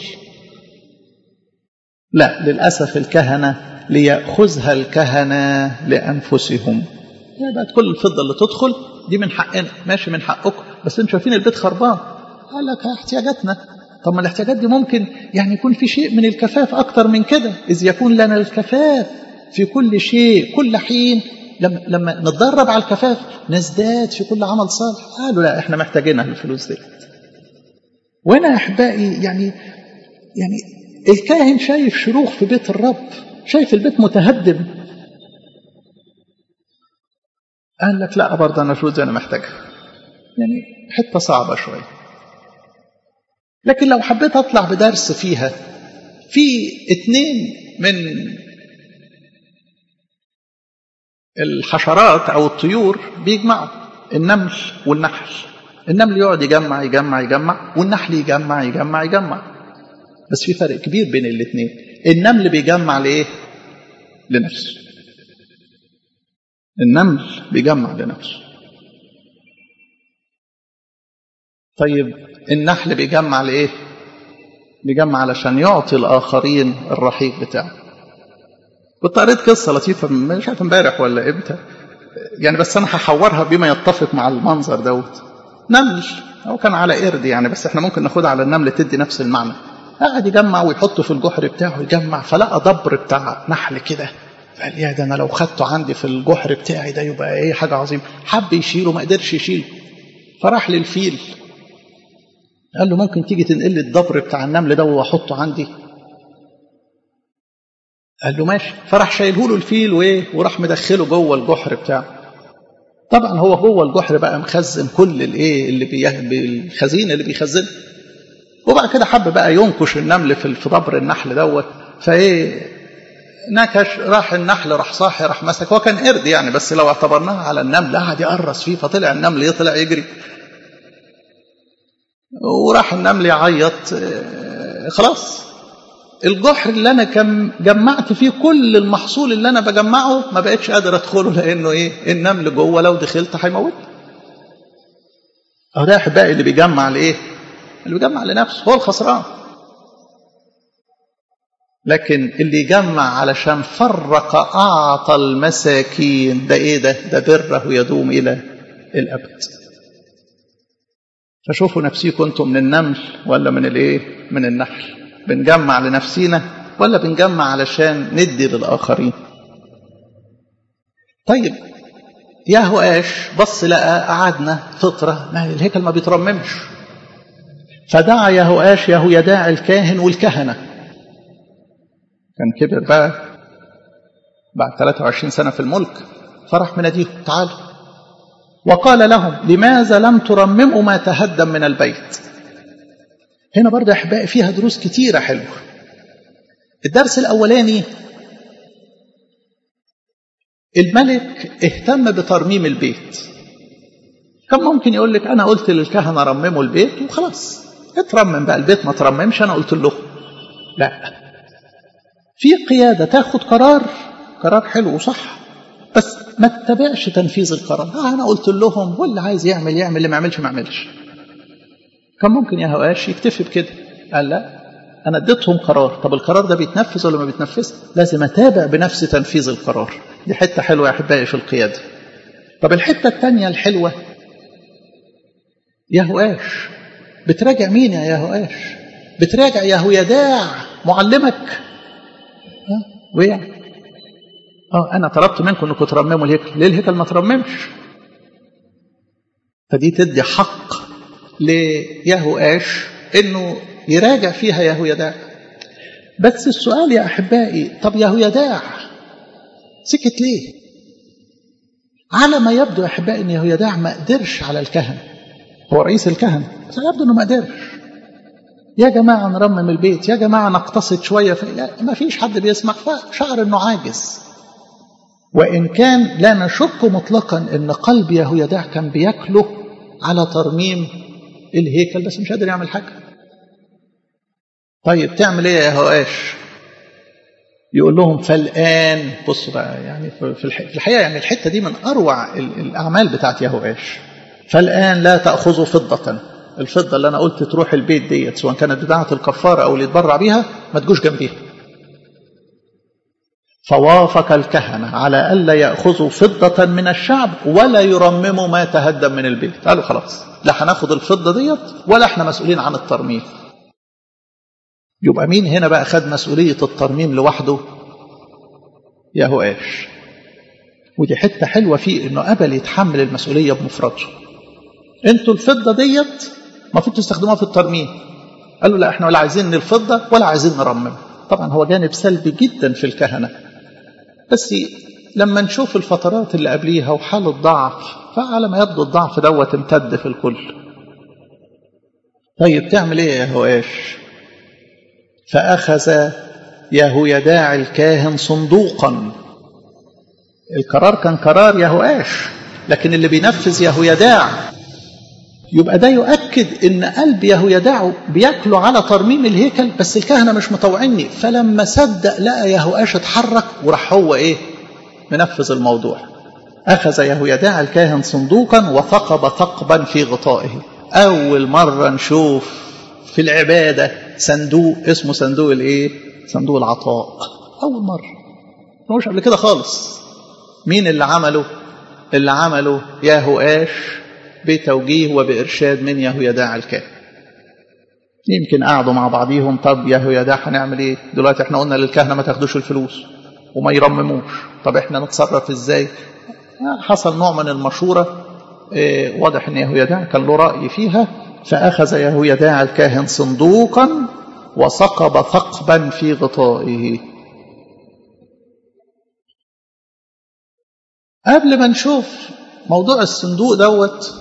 لا للأسف الكهنة ليأخذها الكهنة لأنفسهم بقت كل الفضة اللي تدخل دي من حقنا ماشي من حقكم بس انتوا شايفين البيت خربان قال لك احتياجاتنا طب ما الاحتياجات دي ممكن يعني يكون في شيء من الكفاف أكتر من كده إذ يكون لنا الكفاف في كل شيء كل حين لما لما نتدرب على الكفاف نزداد في كل عمل صالح قالوا لا احنا محتاجينها الفلوس دي وانا يا احبائي يعني يعني الكاهن شايف شروخ في بيت الرب شايف البيت متهدم قال لك لا برضه انا الفلوس دي انا محتاجها يعني حته صعبه شويه لكن لو حبيت اطلع بدرس فيها في اتنين من الحشرات او الطيور بيجمعوا النمل والنحل النمل يقعد يجمع يجمع يجمع والنحل يجمع يجمع يجمع بس في فرق كبير بين الاثنين النمل بيجمع لايه لنفسه النمل بيجمع لنفسه طيب النحل بيجمع لايه بيجمع علشان يعطي الاخرين الرحيق بتاعه كنت قريت قصه لطيفه مش عارف امبارح ولا امتى يعني بس انا هحورها بما يتفق مع المنظر دوت نمل هو كان على قرد يعني بس احنا ممكن ناخدها على النمل تدي نفس المعنى قاعد يجمع ويحطه في الجحر بتاعه يجمع فلقى دبر بتاع نحل كده فقال يا ده انا لو خدته عندي في الجحر بتاعي ده يبقى ايه حاجه عظيمه حب يشيله ما قدرش يشيله فراح للفيل قال له ممكن تيجي تنقل لي الدبر بتاع النمل ده واحطه عندي قال له ماشي فراح شايله له الفيل وايه وراح مدخله جوه الجحر بتاعه طبعا هو جوه الجحر بقى مخزن كل الايه اللي بي... الخزين اللي بيخزنه وبعد كده حب بقى ينكش النمل في في ضبر النحل دوت فايه نكش راح النحل راح صاحي راح مسك هو كان قرد يعني بس لو اعتبرناها على النمل قعد يقرص فيه فطلع النمل يطلع يجري وراح النمل يعيط خلاص الجحر اللي انا كم جمعت فيه كل المحصول اللي انا بجمعه ما بقتش قادر ادخله لانه ايه النمل جوه لو دخلت هيموت اهو ده احبائي اللي بيجمع لايه اللي بيجمع لنفسه هو الخسران لكن اللي يجمع علشان فرق اعطى المساكين ده ايه ده ده بره يدوم الى الابد فشوفوا نفسيكم انتم من النمل ولا من الايه من النحل بنجمع لنفسينا ولا بنجمع علشان ندي للآخرين طيب يا هواش بص لقى قعدنا فطرة ما الهيكل ما بيترممش فدعا يا هواش يا يداع الكاهن والكهنة كان كبر بقى بعد 23 سنة في الملك فرح مناديهم تعالوا وقال لهم لماذا لم ترمموا ما تهدم من البيت هنا برضه احبائي فيها دروس كتيره حلوه الدرس الاولاني الملك اهتم بترميم البيت كان ممكن يقول لك انا قلت للكهنه رمموا البيت وخلاص اترمم بقى البيت ما ترممش انا قلت له لا في قياده تاخد قرار قرار حلو وصح بس ما تتبعش تنفيذ القرار آه انا قلت لهم واللي عايز يعمل يعمل اللي ما يعملش ما يعملش كان ممكن يا هواش يكتفي بكده قال لا انا اديتهم قرار طب القرار ده بيتنفذ ولا ما بيتنفذ لازم اتابع بنفسي تنفيذ القرار دي حته حلوه يا احبائي في القياده طب الحته الثانيه الحلوه يا هواش بتراجع مين يا يهواش بتراجع يا هويداع معلمك ها ويع اه انا طلبت منكم انكم ترمموا الهيكل ليه الهيكل ما ترممش فدي تدي حق ليهوآش انه يراجع فيها يهويداع بس السؤال يا احبائي طب يهويداع سكت ليه على ما يبدو يا احبائي ان يهويداع ما قدرش على الكهنه هو رئيس الكهنه بس يبدو انه ما قدرش يا جماعه نرمم البيت يا جماعه نقتصد شويه في لا ما فيش حد بيسمع فشعر انه عاجز وان كان لا نشك مطلقا ان قلب يهويداع كان بياكله على ترميم الهيكل بس مش قادر يعمل حاجة طيب تعمل ايه يا هواش يقول لهم فالآن بص بقى يعني في الحقيقة يعني الحتة دي من أروع الأعمال بتاعت يهوآش فالآن لا تأخذوا فضة الفضة اللي أنا قلت تروح البيت ديت سواء كانت بتاعة الكفارة أو اللي يتبرع بيها ما تجوش جنبيها فوافق الكهنة على ألا يأخذوا فضة من الشعب ولا يرمموا ما تهدم من البيت قالوا خلاص لا هناخد الفضة ديت ولا احنا مسؤولين عن الترميم يبقى مين هنا بقى خد مسؤولية الترميم لوحده يهوآش ودي حتة حلوة فيه انه قبل يتحمل المسؤولية بمفرده انتوا الفضة ديت المفروض تستخدموها في الترميم قالوا لا احنا ولا عايزين الفضة ولا عايزين نرمم طبعا هو جانب سلبي جدا في الكهنة بس لما نشوف الفترات اللي قبليها وحالة ضعف فعلى ما يبدو الضعف دوت امتد في الكل طيب تعمل ايه يا هواش فأخذ يهويداع الكاهن صندوقا القرار كان قرار يهواش لكن اللي بينفذ يهويداع يبقى ده يؤكد ان قلب يهويداع بياكلوا على ترميم الهيكل بس الكهنه مش مطوعيني فلما صدق لقى يهوآش اتحرك وراح هو ايه منفذ الموضوع اخذ يهويداع الكاهن صندوقا وثقب ثقبا في غطائه اول مره نشوف في العباده صندوق اسمه صندوق الايه صندوق العطاء اول مره مش قبل كده خالص مين اللي عمله اللي عمله يهوآش بتوجيه وبإرشاد من يهويداع الكاهن يمكن قعدوا مع بعضيهم طب يهويداع هنعمل ايه دلوقتي احنا قلنا للكهنة ما تاخدوش الفلوس وما يرمموش طب احنا نتصرف ازاي حصل نوع من المشورة اه واضح ان يهويداع كان له رأي فيها فأخذ يهويداع الكاهن صندوقا وثقب ثقبا في غطائه قبل ما نشوف موضوع الصندوق دوت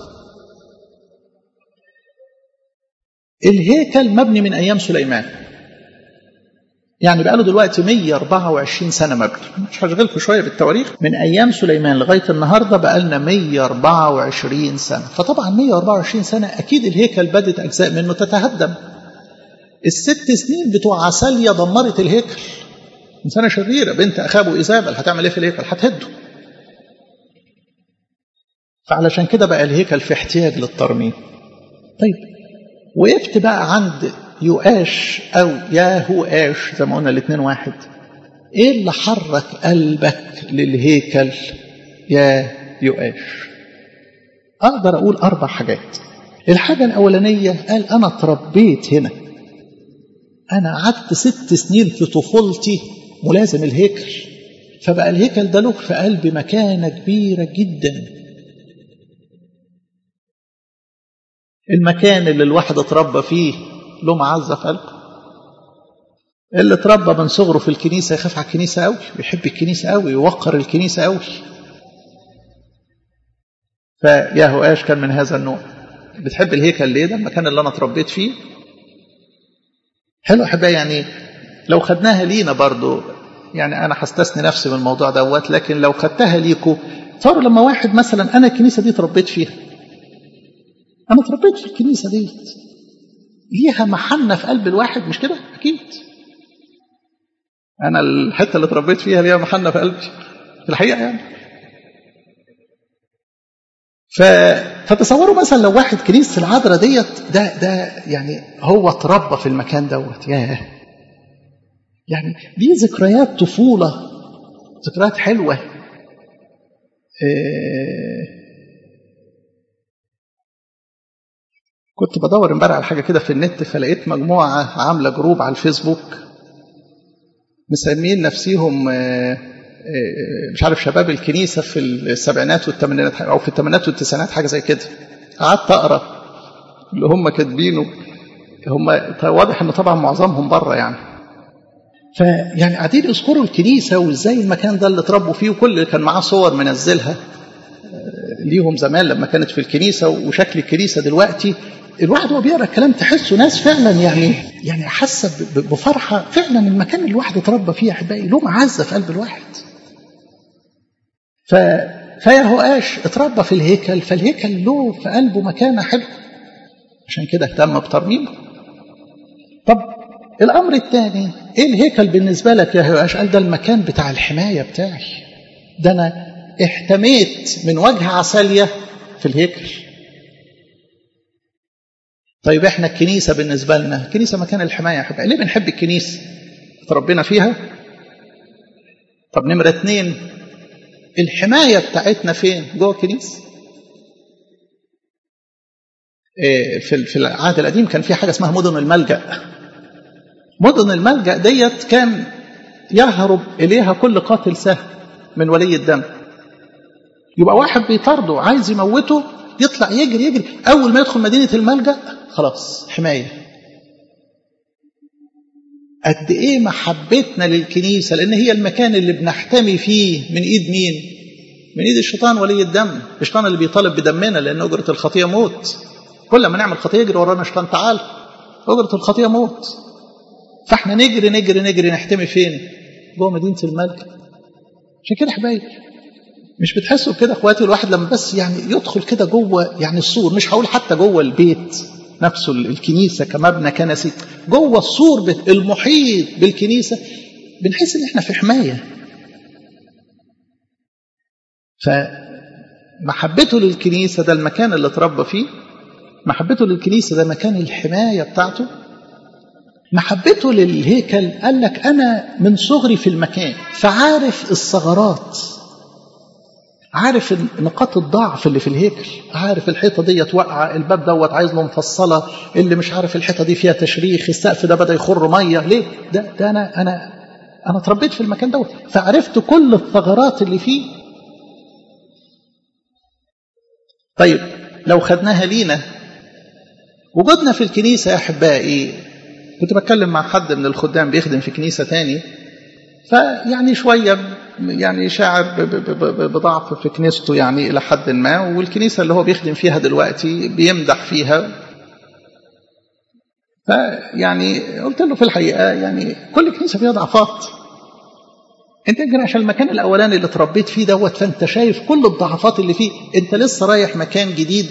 الهيكل مبني من أيام سليمان يعني بقاله دلوقتي 124 سنة مبني مش هشغلكم شوية بالتواريخ من أيام سليمان لغاية النهاردة بقالنا 124 سنة فطبعا 124 سنة أكيد الهيكل بدت أجزاء منه تتهدم الست سنين بتوع عساليا دمرت الهيكل إنسانة شريرة بنت أخابه إيزابل هتعمل إيه في الهيكل هتهده فعلشان كده بقى الهيكل في احتياج للترميم طيب وقفت بقى عند يؤاش أو ياهوآش زي ما قلنا الاثنين واحد إيه اللي حرك قلبك للهيكل يا يؤاش أقدر أقول أربع حاجات الحاجة الأولانية قال أنا اتربيت هنا أنا قعدت ست سنين في طفولتي ملازم الهيكل فبقى الهيكل ده له في قلبي مكانة كبيرة جدا المكان اللي الواحد اتربى فيه له معزة في قلبه اللي اتربى من صغره في الكنيسة يخاف على الكنيسة قوي ويحب الكنيسة قوي ويوقر الكنيسة قوي فياهوآش كان من هذا النوع بتحب الهيكل ليه ده المكان اللي انا اتربيت فيه حلو احبائي يعني لو خدناها لينا برضو يعني انا هستثني نفسي من الموضوع دوت لكن لو خدتها ليكوا صاروا لما واحد مثلا انا الكنيسه دي اتربيت فيها انا اتربيت في الكنيسه ديت ليها محنه في قلب الواحد مش كده اكيد انا الحته اللي اتربيت فيها ليها محنه في قلبي في الحقيقه يعني ف... فتصوروا مثلا لو واحد كنيسه العذراء ديت ده ده يعني هو اتربى في المكان دوت ياه يعني دي ذكريات طفوله ذكريات حلوه إيه كنت بدور امبارح على حاجه كده في النت فلقيت مجموعه عامله جروب على الفيسبوك مسمين نفسيهم مش عارف شباب الكنيسه في السبعينات والثمانينات او في الثمانينات والتسعينات حاجه زي كده قعدت اقرا اللي هم كاتبينه هم واضح ان طبعا معظمهم بره يعني فيعني قاعدين يذكروا الكنيسه وازاي المكان ده اللي اتربوا فيه وكل اللي كان معاه صور منزلها ليهم زمان لما كانت في الكنيسه وشكل الكنيسه دلوقتي الواحد وهو بيقرا الكلام تحسه ناس فعلا يعني يعني حاسه بفرحه فعلا المكان اللي الواحد اتربى فيه يا احبائي له معزه في قلب الواحد. ف فيهوآش اتربى في الهيكل فالهيكل له في قلبه مكانه حلوه. عشان كده اهتم بترميمه. طب الامر الثاني ايه الهيكل بالنسبه لك يا يهوآش؟ قال ده المكان بتاع الحمايه بتاعي. ده انا احتميت من وجه عساليه في الهيكل. طيب احنا الكنيسة بالنسبة لنا الكنيسة مكان الحماية يا حبايبي ليه بنحب الكنيسة تربينا فيها طب نمرة اتنين الحماية بتاعتنا فين جوه الكنيسة إيه في في العهد القديم كان في حاجة اسمها مدن الملجأ مدن الملجأ ديت كان يهرب إليها كل قاتل سهم من ولي الدم يبقى واحد بيطارده عايز يموته يطلع يجري يجري أول ما يدخل مدينة الملجأ خلاص حماية قد إيه محبتنا للكنيسة لأن هي المكان اللي بنحتمي فيه من إيد مين من إيد الشيطان ولي الدم الشيطان اللي بيطالب بدمنا لأن أجرة الخطية موت كل ما نعمل خطية يجري ورانا الشيطان تعال أجرة الخطية موت فاحنا نجري نجري نجري نحتمي فين جوه مدينة الملجأ عشان كده حبايبي مش بتحسوا كده اخواتي الواحد لما بس يعني يدخل كده جوه يعني السور مش هقول حتى جوه البيت نفسه الكنيسة كمبنى كنسي جوه السور المحيط بالكنيسة بنحس ان احنا في حماية فمحبته للكنيسة ده المكان اللي اتربى فيه محبته للكنيسة ده مكان الحماية بتاعته محبته للهيكل قال لك أنا من صغري في المكان فعارف الثغرات عارف نقاط الضعف اللي في الهيكل عارف الحيطة دي واقعة الباب دوت عايز له مفصلة اللي مش عارف الحيطة دي فيها تشريخ السقف ده بدأ يخر مية ليه ده, ده أنا أنا أنا اتربيت في المكان دوت فعرفت كل الثغرات اللي فيه طيب لو خدناها لينا وجودنا في الكنيسة يا أحبائي كنت بتكلم مع حد من الخدام بيخدم في كنيسة تاني فيعني شوية يعني شاعر بضعف في كنيسته يعني إلى حد ما والكنيسة اللي هو بيخدم فيها دلوقتي بيمدح فيها فيعني قلت له في الحقيقة يعني كل كنيسة فيها ضعفات انت يمكن عشان المكان الاولاني اللي اتربيت فيه دوت فانت شايف كل الضعفات اللي فيه انت لسه رايح مكان جديد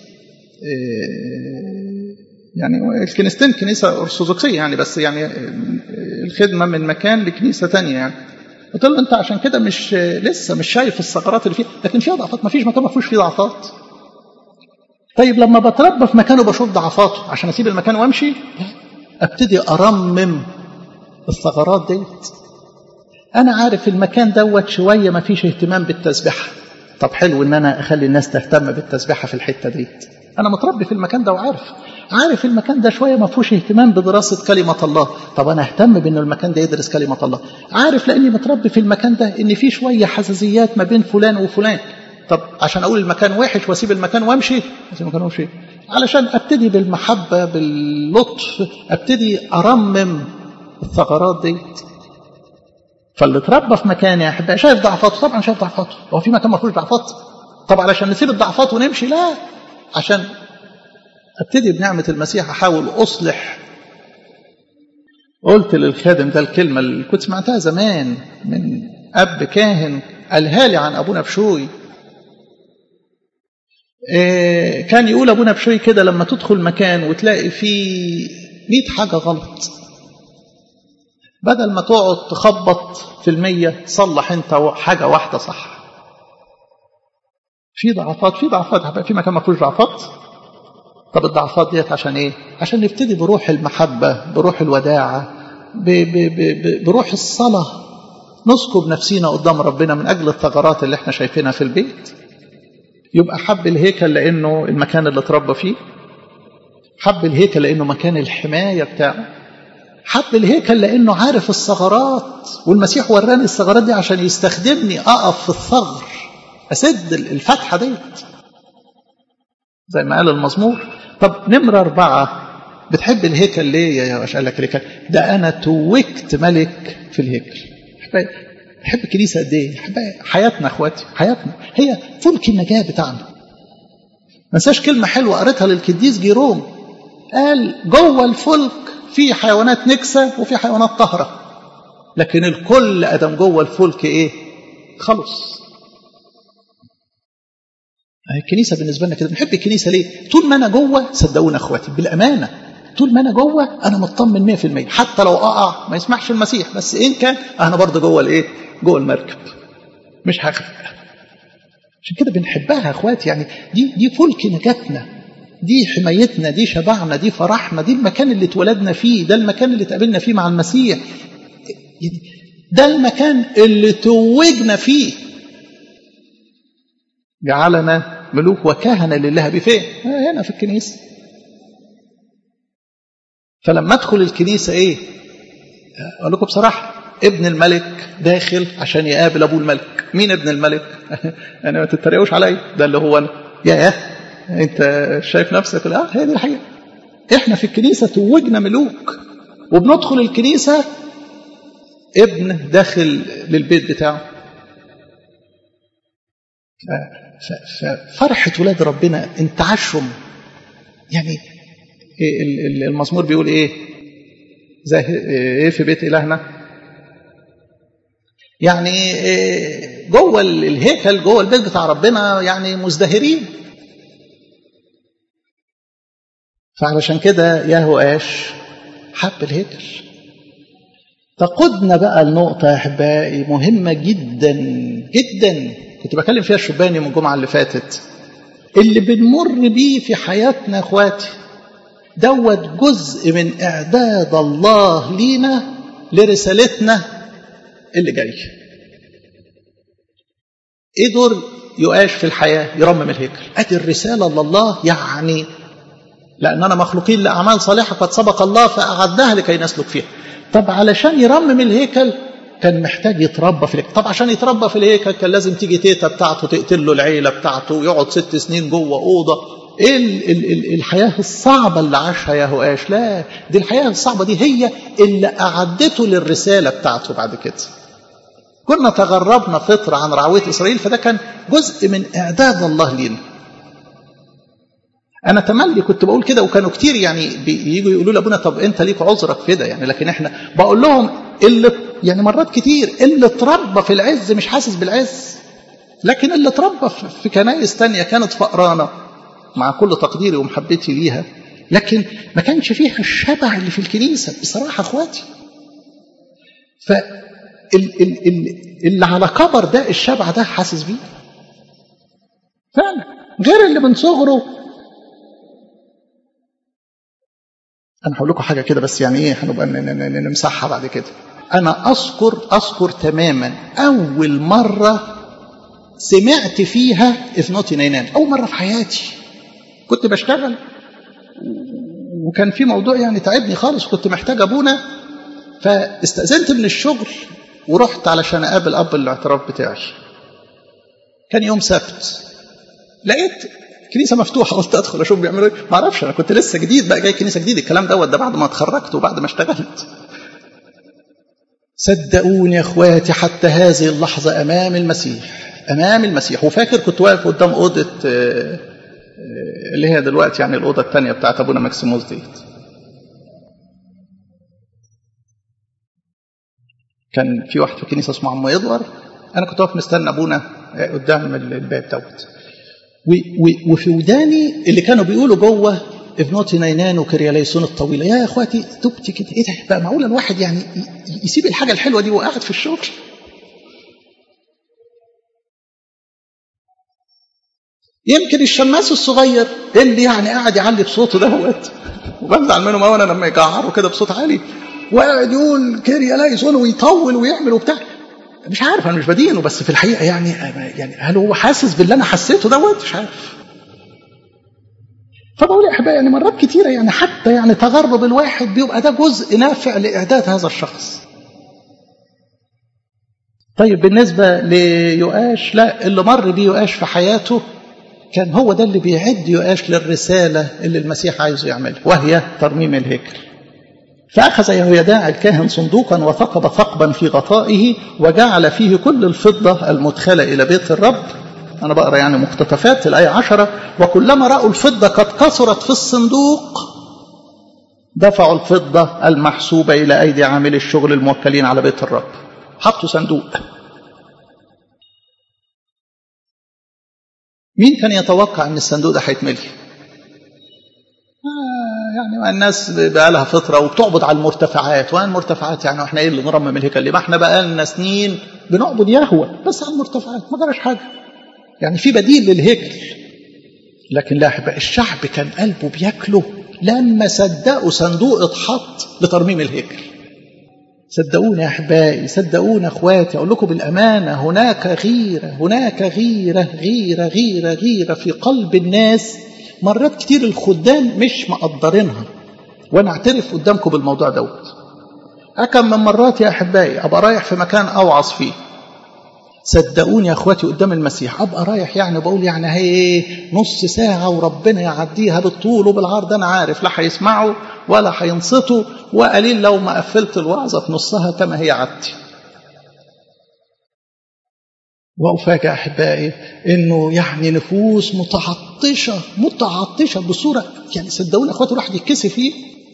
يعني الكنيستين كنيسة أرثوذكسية يعني بس يعني الخدمة من مكان لكنيسة تانية يعني قلت له أنت عشان كده مش لسه مش شايف الثغرات اللي فيها لكن فيها ضعفات ما فيش مكان ما فيهوش فيه ضعفات طيب لما بتربى في مكان وبشوف ضعفاته عشان أسيب المكان وأمشي أبتدي أرمم الثغرات ديت أنا عارف المكان دوت شوية ما فيش اهتمام بالتسبيحة طب حلو إن أنا أخلي الناس تهتم بالتسبيحة في الحتة ديت أنا متربي في المكان ده وعارف عارف المكان ده شوية ما فيهوش اهتمام بدراسة كلمة الله طب أنا أهتم بأن المكان ده يدرس كلمة الله عارف لأني متربي في المكان ده إن في شوية حساسيات ما بين فلان وفلان طب عشان أقول المكان وحش وأسيب المكان وأمشي أسيب المكان وأمشي علشان أبتدي بالمحبة باللطف أبتدي أرمم الثغرات ديت فاللي اتربى في مكان يا احبائي شايف ضعفاته طبعا شايف ضعفاته هو في مكان ما فيهوش ضعفات طب علشان نسيب الضعفات ونمشي لا عشان ابتدي بنعمة المسيح احاول اصلح قلت للخادم ده الكلمة اللي كنت سمعتها زمان من اب كاهن قالها لي عن ابونا بشوي إيه كان يقول ابونا بشوي كده لما تدخل مكان وتلاقي فيه 100 حاجة غلط بدل ما تقعد تخبط في المية صلح انت حاجة واحدة صح في ضعفات في ضعفات في مكان ما فيهوش ضعفات طب الضعفات ديت عشان ايه عشان نبتدي بروح المحبة بروح الوداعة ب ب ب بروح الصلاة نسكب نفسينا قدام ربنا من أجل الثغرات اللي احنا شايفينها في البيت يبقى حب الهيكل لأنه المكان اللي اتربى فيه حب الهيكل لأنه مكان الحماية بتاعه حب الهيكل لأنه عارف الثغرات والمسيح وراني الثغرات دي عشان يستخدمني أقف في الثغر أسد الفتحة ديت زي ما قال المزمور طب نمرة أربعة بتحب الهيكل ليه يا باش قال لك الهيكل ده أنا توجت ملك في الهيكل بحب الكنيسة قد إيه حياتنا أخواتي حياتنا هي فلك النجاة بتاعنا ما انساش كلمة حلوة قريتها للقديس جيروم قال جوه الفلك في حيوانات نكسة وفي حيوانات طهرة لكن الكل أدم جوه الفلك إيه خلص الكنيسة بالنسبة لنا كده بنحب الكنيسة ليه طول ما أنا جوه صدقونا أخواتي بالأمانة طول ما أنا جوه أنا مطمن 100% حتى لو أقع ما يسمحش المسيح بس إن كان أنا برضه جوه الإيه جوه المركب مش هغرق عشان كده بنحبها أخواتي يعني دي دي فلك نجاتنا دي حمايتنا دي شبعنا دي فرحنا دي المكان اللي اتولدنا فيه ده المكان اللي اتقابلنا فيه مع المسيح ده المكان اللي توجنا فيه جعلنا ملوك وكهنة لله بفين هنا في الكنيسة فلما ادخل الكنيسة ايه اقول لكم بصراحة ابن الملك داخل عشان يقابل ابو الملك مين ابن الملك انا ما تتريقوش عليا ده اللي هو انا يا انت شايف نفسك اه هي دي الحقيقه احنا في الكنيسه توجنا ملوك وبندخل الكنيسه ابن داخل للبيت بتاعه فرحة ولاد ربنا انتعشهم يعني المزمور بيقول ايه زي ايه في بيت الهنا يعني جوه الهيكل جوه البيت بتاع ربنا يعني مزدهرين فعلشان كده ياهو اش حب الهيكل تقودنا بقى النقطة يا أحبائي مهمة جدا جدا كنت بكلم فيها الشباني من الجمعة اللي فاتت اللي بنمر بيه في حياتنا اخواتي دوت جزء من إعداد الله لينا لرسالتنا اللي جاي ايه دور يؤاش في الحياة يرمم الهيكل ادي الرسالة لله يعني لأننا مخلوقين لأعمال صالحة قد سبق الله فأعدها لكي نسلك فيها طب علشان يرمم الهيكل كان محتاج يتربى في الهيكل طب عشان يتربى في الهيكل كان لازم تيجي تيتا بتاعته تقتل له العيلة بتاعته ويقعد ست سنين جوه أوضة ايه ال ال ال الحياة الصعبة اللي عاشها يا هواش لا دي الحياة الصعبة دي هي اللي أعدته للرسالة بتاعته بعد كده كنا تغربنا فترة عن رعوية إسرائيل فده كان جزء من إعداد الله لينا أنا تملي كنت بقول كده وكانوا كتير يعني بييجوا يقولوا لأبونا طب أنت ليك عذرك في ده يعني لكن إحنا بقول لهم اللي يعني مرات كتير اللي اتربى في العز مش حاسس بالعز لكن اللي اتربى في كنائس تانية كانت فقرانة مع كل تقديري ومحبتي ليها لكن ما كانش فيها الشبع اللي في الكنيسة بصراحة اخواتي ف اللي على كبر ده الشبع ده حاسس بيه فعلا غير اللي من صغره انا هقول لكم حاجه كده بس يعني ايه هنبقى نمسحها بعد كده انا اذكر اذكر تماما اول مره سمعت فيها اثنوتي نينان اول مره في حياتي كنت بشتغل وكان في موضوع يعني تعبني خالص كنت محتاج ابونا فاستأذنت من الشغل ورحت علشان اقابل اب الاعتراف بتاعي كان يوم سبت لقيت كنيسه مفتوحه قلت ادخل اشوف بيعملوا ايه ما اعرفش انا كنت لسه جديد بقى جاي كنيسه جديد الكلام دوت ده بعد ما اتخرجت وبعد ما اشتغلت صدقوني يا اخواتي حتى هذه اللحظه امام المسيح امام المسيح وفاكر كنت واقف قدام اوضه اللي هي دلوقتي يعني الاوضه الثانيه بتاعت ابونا ماكسيموس ديت كان في واحد في الكنيسه اسمه عم يدور انا كنت واقف مستني ابونا قدام الباب دوت وفي وداني اللي كانوا بيقولوا جوه ابنوتي نينان وكرياليسون الطويله يا اخواتي تبت كده ايه ده بقى معقول الواحد يعني يسيب الحاجه الحلوه دي وقاعد في الشغل يمكن الشماس الصغير اللي يعني قاعد يعلي بصوته دوت وبزعل منهم قوي انا لما يجعروا كده بصوت عالي وقاعد يقول كرياليسون ويطول ويعمل وبتاع مش عارف انا مش بدينه بس في الحقيقه يعني يعني هل هو حاسس باللي انا حسيته دوت مش عارف فبقول يا احبائي يعني مرات كتيره يعني حتى يعني تغرب الواحد بيبقى ده جزء نافع لاعداد هذا الشخص طيب بالنسبه ليؤاش لا اللي مر بيه يؤاش في حياته كان هو ده اللي بيعد يؤاش للرساله اللي المسيح عايزه يعملها وهي ترميم الهيكل فأخذ يهويداع الكاهن صندوقا وثقب ثقبا في غطائه وجعل فيه كل الفضة المدخلة إلى بيت الرب أنا بقرأ يعني مقتطفات الآية عشرة وكلما رأوا الفضة قد كثرت في الصندوق دفعوا الفضة المحسوبة إلى أيدي عامل الشغل الموكلين على بيت الرب حطوا صندوق مين كان يتوقع أن الصندوق ده هيتملي؟ يعني الناس بقى لها فتره وبتعبد على المرتفعات وين المرتفعات يعني احنا ايه اللي نرمم الهيكل ليه ما احنا بقى لنا سنين بنعبد يهوى بس على المرتفعات ما جراش حاجه يعني في بديل للهيكل لكن لا احبائي الشعب كان قلبه بياكله لما صدقوا صندوق اتحط لترميم الهيكل صدقوني يا احبائي صدقوني اخواتي اقول لكم بالامانه هناك غيره هناك غيره غيره غيره غيره في قلب الناس مرات كتير الخدام مش مقدرينها وانا اعترف قدامكم بالموضوع دوت أكم من مرات يا أحبائي أبقى رايح في مكان أوعظ فيه صدقوني يا أخواتي قدام المسيح أبقى رايح يعني بقول يعني هي نص ساعة وربنا يعديها بالطول وبالعرض أنا عارف لا هيسمعوا ولا هينصتوا وقليل لو ما قفلت الوعظة في نصها كما هي عدتي وأفاجأ أحبائي إنه يعني نفوس متعطشة متعطشة بصورة يعني صدقوني أخواتي الواحد يتكسف فيه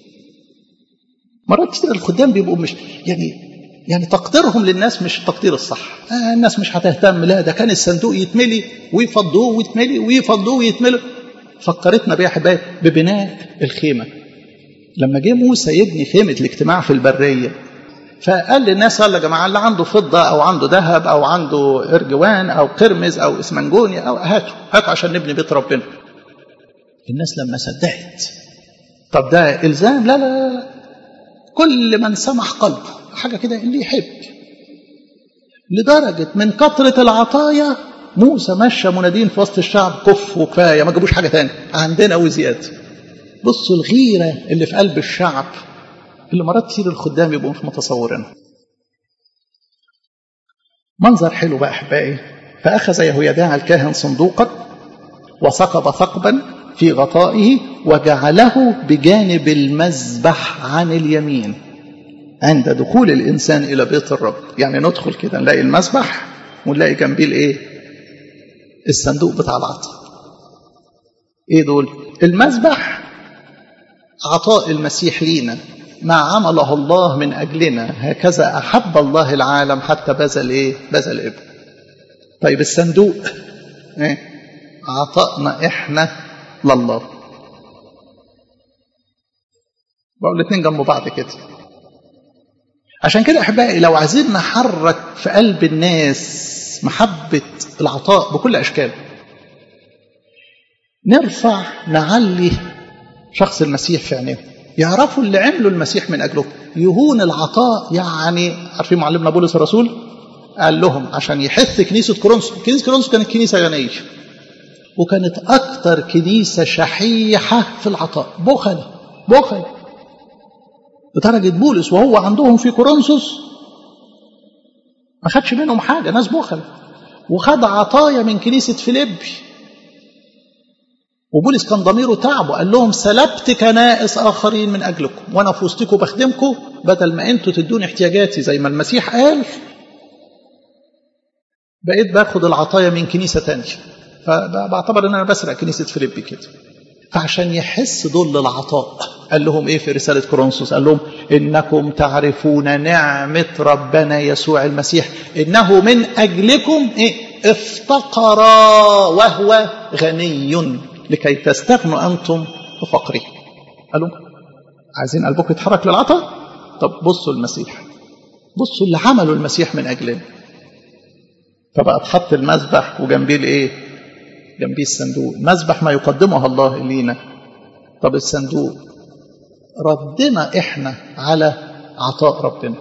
مرات كتير الخدام بيبقوا مش يعني يعني تقديرهم للناس مش التقدير الصح آه الناس مش هتهتم لا ده كان الصندوق يتملي ويفضوه ويتملي ويفضوه ويتملي فكرتنا بيها حبايب ببناء الخيمة لما جه موسى يبني خيمة الاجتماع في البرية فقال للناس قال يا جماعة اللي عنده فضة أو عنده ذهب أو عنده إرجوان أو قرمز أو إسمنجوني أو هاتوا هاتوا عشان نبني بيت ربنا الناس لما صدقت طب ده إلزام لا لا لا كل من سمح قلبه حاجة كده اللي يحب لدرجة من كثرة العطايا موسى مشى منادين في وسط الشعب كف وكفاية ما جابوش حاجة تاني عندنا وزيادة بصوا الغيرة اللي في قلب الشعب اللي مرات كتير الخدام يبقوا مش متصورينها منظر حلو بقى أحبائي فأخذ يهويداع الكاهن صندوقا وثقب ثقبا في غطائه وجعله بجانب المذبح عن اليمين عند دخول الإنسان إلى بيت الرب يعني ندخل كده نلاقي المسبح ونلاقي جنبيه الإيه الصندوق بتاع العطاء إيه دول المسبح عطاء المسيح لينا ما عمله الله من أجلنا هكذا أحب الله العالم حتى بذل إيه بذل ابن طيب الصندوق إيه؟ عطائنا إحنا لله بقول الاثنين جنب بعض كده عشان كده احبائي لو عايزين نحرك في قلب الناس محبه العطاء بكل اشكاله نرفع نعلي شخص المسيح في عينيهم يعرفوا اللي عملوا المسيح من اجلهم يهون العطاء يعني عارفين معلمنا بولس الرسول قال لهم عشان يحث كنيسه كورنثوس كنيسه كورنثوس كانت كنيسه غنيه وكانت اكثر كنيسه شحيحه في العطاء بخل بخل لدرجة بولس وهو عندهم في كورنثوس ما خدش منهم حاجة ناس بخل وخد عطايا من كنيسة فيليبي وبولس كان ضميره تعبه قال لهم سلبت كنائس آخرين من أجلكم وأنا في وسطكم بخدمكم بدل ما أنتوا تدوني احتياجاتي زي ما المسيح قال بقيت باخد العطايا من كنيسة تانية فبعتبر ان انا بسرق كنيسة فيليبي كده فعشان يحس دول للعطاء قال لهم ايه في رسالة كورنثوس قال لهم انكم تعرفون نعمة ربنا يسوع المسيح انه من اجلكم ايه افتقر وهو غني لكي تستغنوا انتم بفقره قالوا عايزين قلبكم يتحرك للعطاء طب بصوا المسيح بصوا اللي عمله المسيح من اجلنا فبقى اتحط المذبح وجنبيه الايه جنبيه الصندوق المذبح ما يقدمه الله لينا طب الصندوق ردنا احنا على عطاء ربنا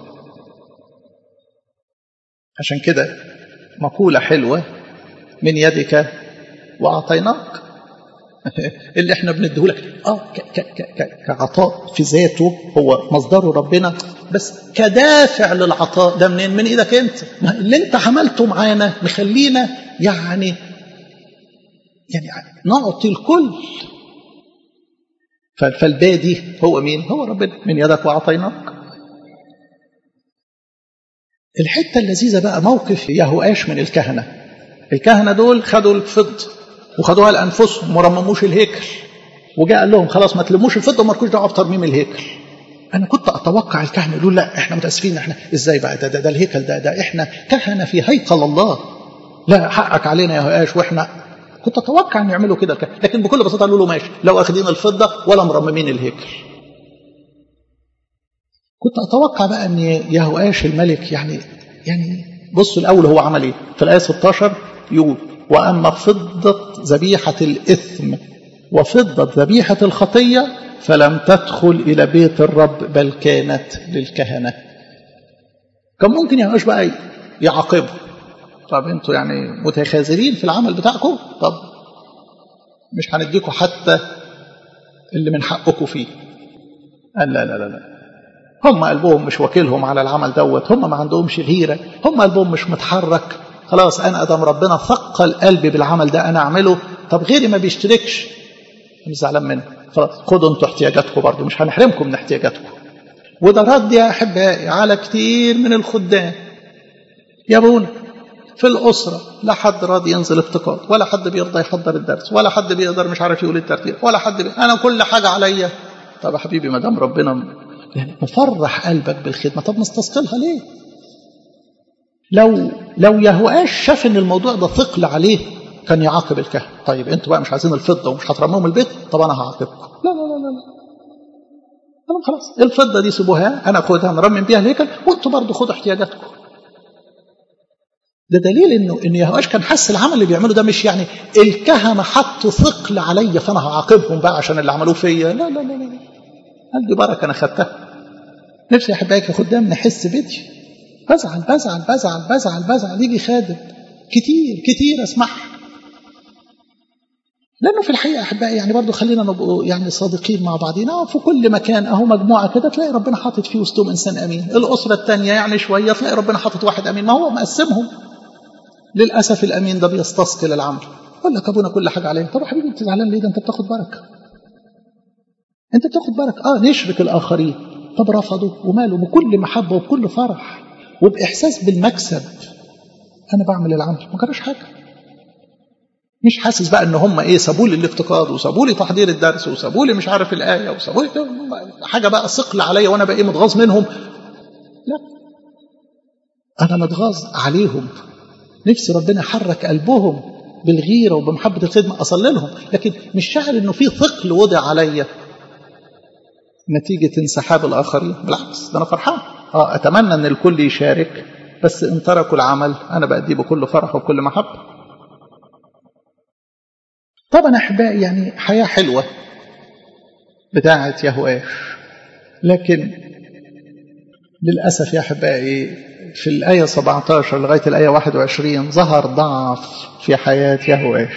عشان كده مقولة حلوة من يدك وأعطيناك اللي احنا بنديهولك اه ك- ك- ك- كعطاء في ذاته هو مصدره ربنا بس كدافع للعطاء ده منين من ايدك انت ما اللي انت عملته معانا مخلينا يعني يعني نعطي الكل فالبادي هو مين هو ربنا من يدك وأعطيناك الحتة اللذيذة بقى موقف يهوآش من الكهنة الكهنة دول خدوا الفضة وخدوها لأنفسهم وما رمموش الهيكل وجاء قال لهم خلاص ما تلموش الفضة وما تكونش دعوة بترميم الهيكل أنا كنت أتوقع الكهنة يقولوا لا إحنا متأسفين إحنا إزاي بقى ده, ده, ده الهيكل ده, ده إحنا كهنة في هيكل الله لا حقك علينا يا هوآش وإحنا كنت اتوقع ان يعملوا كده لكن بكل بساطه قالوا له ماشي لو اخذين الفضه ولا مرممين الهيكل كنت اتوقع بقى ان يهوآش الملك يعني يعني بصوا الاول هو عمل ايه في الايه 16 يقول واما فضه ذبيحه الاثم وفضه ذبيحه الخطيه فلم تدخل الى بيت الرب بل كانت للكهنه كان ممكن يهوآش بقى يعاقبه طب انتوا يعني متخاذلين في العمل بتاعكم طب مش هنديكم حتى اللي من حقكم فيه قال لا لا لا لا هم قلبهم مش وكيلهم على العمل دوت هم ما عندهمش غيره هم قلبهم مش متحرك خلاص انا ادم ربنا ثقل قلبي بالعمل ده انا اعمله طب غيري ما بيشتركش مش زعلان منه خلاص خدوا انتوا احتياجاتكم برضه مش هنحرمكم من احتياجاتكم وده رد يا احبائي على كتير من الخدام يا ابونا في الأسرة لا حد راضي ينزل افتقاد ولا حد بيرضى يحضر الدرس ولا حد بيقدر مش عارف يقول الترتيب ولا حد بي... أنا كل حاجة عليا طب يا حبيبي ما دام ربنا يعني مفرح قلبك بالخدمة طب مستثقلها ليه؟ لو لو يهوآش شاف ان الموضوع ده ثقل عليه كان يعاقب الكهنة طيب انتوا بقى مش عايزين الفضة ومش هترموهم البيت طب انا هعاقبكم لا لا لا لا لا طب خلاص الفضة دي سيبوها انا اخدها نرمم بيها الهيكل وانتوا برضه خدوا احتياجاتكم ده دليل انه ان يهوآش كان حس العمل اللي بيعمله ده مش يعني الكهنه حطوا ثقل عليا فانا هعاقبهم بقى عشان اللي عملوه فيا لا لا لا لا قال دي بركه انا خدتها نفسي يا احبائي كخدام نحس بدي بزعل بزعل بزعل بزعل بزعل يجي خادم كتير كتير اسمعها لانه في الحقيقه احبائي يعني برضه خلينا نبقوا يعني صادقين مع بعضنا في كل مكان اهو مجموعه كده تلاقي ربنا حاطط فيه وسطهم انسان امين الاسره الثانيه يعني شويه تلاقي ربنا حاطط واحد امين ما هو مقسمهم للاسف الامين ده بيستثقل العمل يقول لك ابونا كل حاجه عليه طب يا حبيبي انت زعلان ليه ده انت بتاخد بركه انت بتاخد بركه اه نشرك الاخرين طب رفضوا وماله بكل محبة وبكل فرح وبإحساس بالمكسب أنا بعمل العمل ما جراش حاجة مش حاسس بقى ان هم ايه سابوا لي الافتقاد وسابوا لي تحضير الدرس وسابوا لي مش عارف الايه وسابوا لي حاجه بقى ثقل عليا وانا بقى ايه متغاظ منهم لا انا متغاظ عليهم نفسي ربنا يحرك قلبهم بالغيره وبمحبه الخدمه اصلي لهم لكن مش شاعر انه في ثقل وضع عليا نتيجه انسحاب الاخرين بالعكس ده انا فرحان اه اتمنى ان الكل يشارك بس ان تركوا العمل انا بأديه بكل فرح وبكل محبه طبعا احبائي يعني حياه حلوه بتاعه يهواش لكن للاسف يا احبائي في الايه 17 لغايه الايه 21 ظهر ضعف في حياه يهواش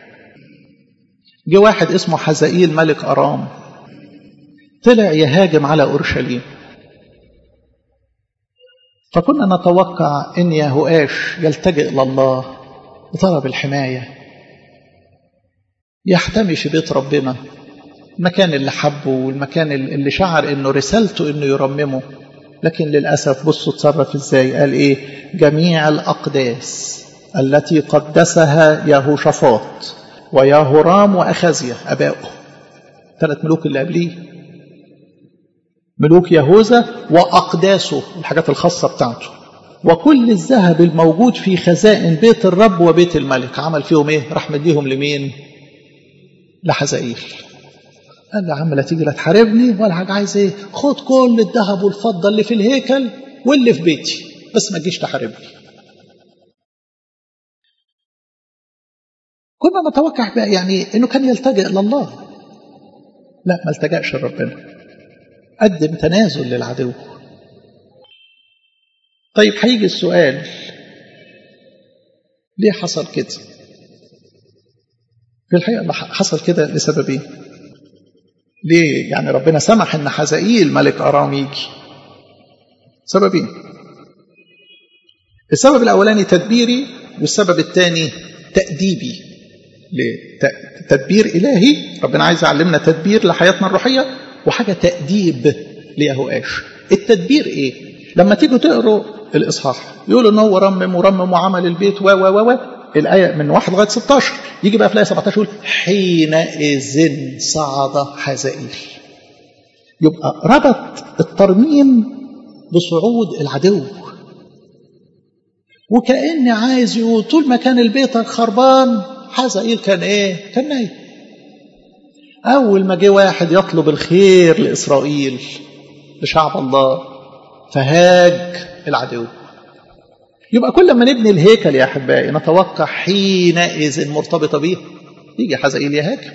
جه واحد اسمه حزائيل ملك ارام طلع يهاجم على اورشليم فكنا نتوقع ان يهواش يلتجئ لله بطلب الحمايه يحتمي في بيت ربنا المكان اللي حبه والمكان اللي شعر انه رسالته انه يرممه لكن للاسف بصوا اتصرف ازاي قال ايه جميع الاقداس التي قدسها يهوشافاط ويهورام واخازيا ابائه ثلاث ملوك اللي قبليه ملوك يهوذا واقداسه الحاجات الخاصه بتاعته وكل الذهب الموجود في خزائن بيت الرب وبيت الملك عمل فيهم ايه راح مديهم لمين لحزائيل قال له يا عم لا تيجي لا تحاربني ولا حاجه عايز ايه خد كل الذهب والفضه اللي في الهيكل واللي في بيتي بس ما تجيش تحاربني كنا نتوقع بقى يعني انه كان يلتجئ لله لا ما التجأش لربنا قدم تنازل للعدو طيب هيجي السؤال ليه حصل كده في الحقيقة حصل كده لسببين ليه يعني ربنا سمح ان حزائيل ملك ارام يجي سببين السبب الاولاني تدبيري والسبب الثاني تاديبي تدبير الهي ربنا عايز يعلمنا تدبير لحياتنا الروحيه وحاجه تاديب ليهوآش التدبير ايه لما تيجوا تقروا الاصحاح يقول ان هو رمم ورمم وعمل البيت و و و الآية من 1 لغاية 16 يجي بقى في الآية 17 يقول حينئذ صعد حزائيل يبقى ربط الترميم بصعود العدو وكأن عايز يقول طول ما كان البيت خربان حزائيل كان ايه؟ كان نايم أول ما جه واحد يطلب الخير لإسرائيل لشعب الله فهاج العدو يبقى كل ما نبني الهيكل يا احبائي نتوقع حينئذ مرتبطه بيه يجي حزائيل يهاجم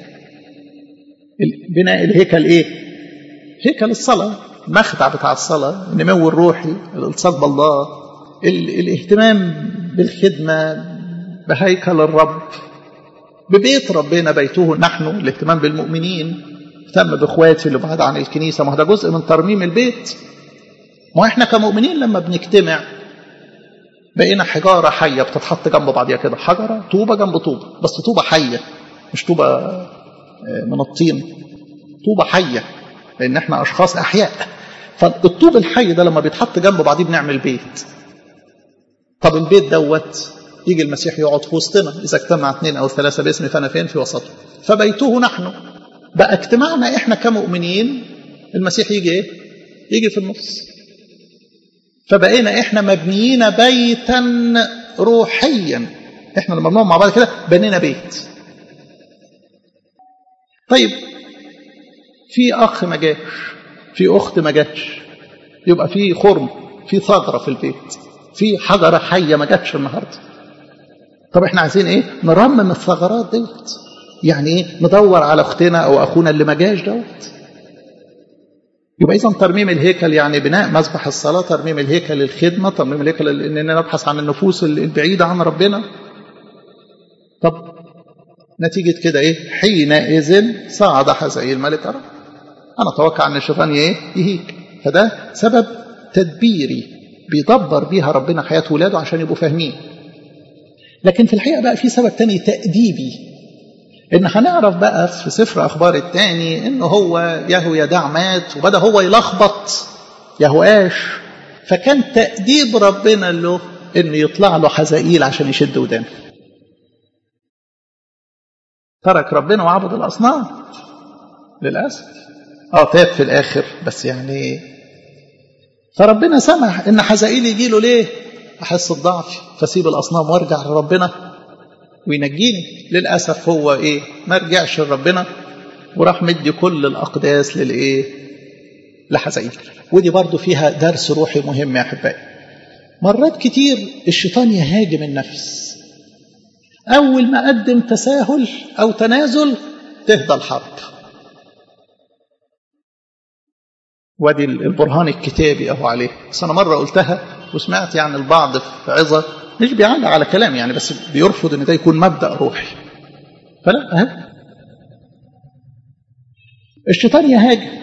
بناء الهيكل ايه هيكل الصلاه المخدع بتاع الصلاه النمو الروحي الالتصاق بالله الاهتمام بالخدمه بهيكل الرب ببيت ربنا بيته نحن الاهتمام بالمؤمنين اهتم باخواتي اللي بعاد عن الكنيسه ما ده جزء من ترميم البيت ما احنا كمؤمنين لما بنجتمع بقينا حجارة حية بتتحط جنب بعضيها كده حجرة طوبة جنب طوبة بس طوبة حية مش طوبة من الطين طوبة حية لأن احنا أشخاص أحياء فالطوب الحي ده لما بيتحط جنب بعضيه بنعمل بيت طب البيت دوت يجي المسيح يقعد في وسطنا إذا اجتمع اثنين أو ثلاثة باسمي فأنا فين في وسطه فبيته نحن بقى اجتماعنا احنا كمؤمنين المسيح يجي ايه؟ يجي في النص فبقينا احنا مبنيين بيتا روحيا احنا لما بنقعد مع بعض كده بنينا بيت طيب في اخ ما جاش في اخت ما جاتش يبقى في خرم في ثغره في البيت في حجره حيه ما جاتش النهارده طب احنا عايزين ايه نرمم الثغرات ديت يعني ايه ندور على اختنا او اخونا اللي ما جاش دوت يبقى اذا ترميم الهيكل يعني بناء مسبح الصلاه ترميم الهيكل الخدمه ترميم الهيكل اننا نبحث عن النفوس البعيده عن ربنا طب نتيجه كده ايه حينئذ صعد حزائيل ملك ارم انا اتوقع ان الشيطان ايه يهيج فده سبب تدبيري بيدبر بيها ربنا حياه ولاده عشان يبقوا فاهمين لكن في الحقيقه بقى في سبب تاني تاديبي ان هنعرف بقى في سفر اخبار الثاني انه هو يهو يدع مات وبدا هو يلخبط يهواش فكان تأديب ربنا له انه يطلع له حزائيل عشان يشد ودانه ترك ربنا وعبد الاصنام للاسف اه تاب في الاخر بس يعني فربنا سمح ان حزائيل يجي له ليه احس بضعفي فسيب الاصنام وارجع لربنا وينجيني للاسف هو ايه ما رجعش لربنا وراح مدي كل الاقداس للايه لحزائيل ودي برضو فيها درس روحي مهم يا احبائي مرات كتير الشيطان يهاجم النفس اول ما قدم تساهل او تنازل تهدى الحرب وادي البرهان الكتابي اهو عليه بس انا مره قلتها وسمعت يعني البعض في عظه مش بيعلق على كلام يعني بس بيرفض ان ده يكون مبدا روحي فلا أه. الشيطان يهاجم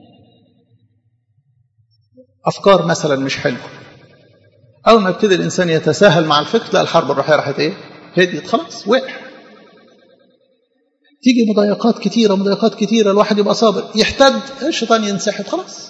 افكار مثلا مش حلوه اول ما يبتدي الانسان يتساهل مع الفكر تلاقي الحرب الروحيه راحت ايه هديت خلاص وقع تيجي مضايقات كتيرة مضايقات كتيرة الواحد يبقى صابر يحتد الشيطان ينسحب خلاص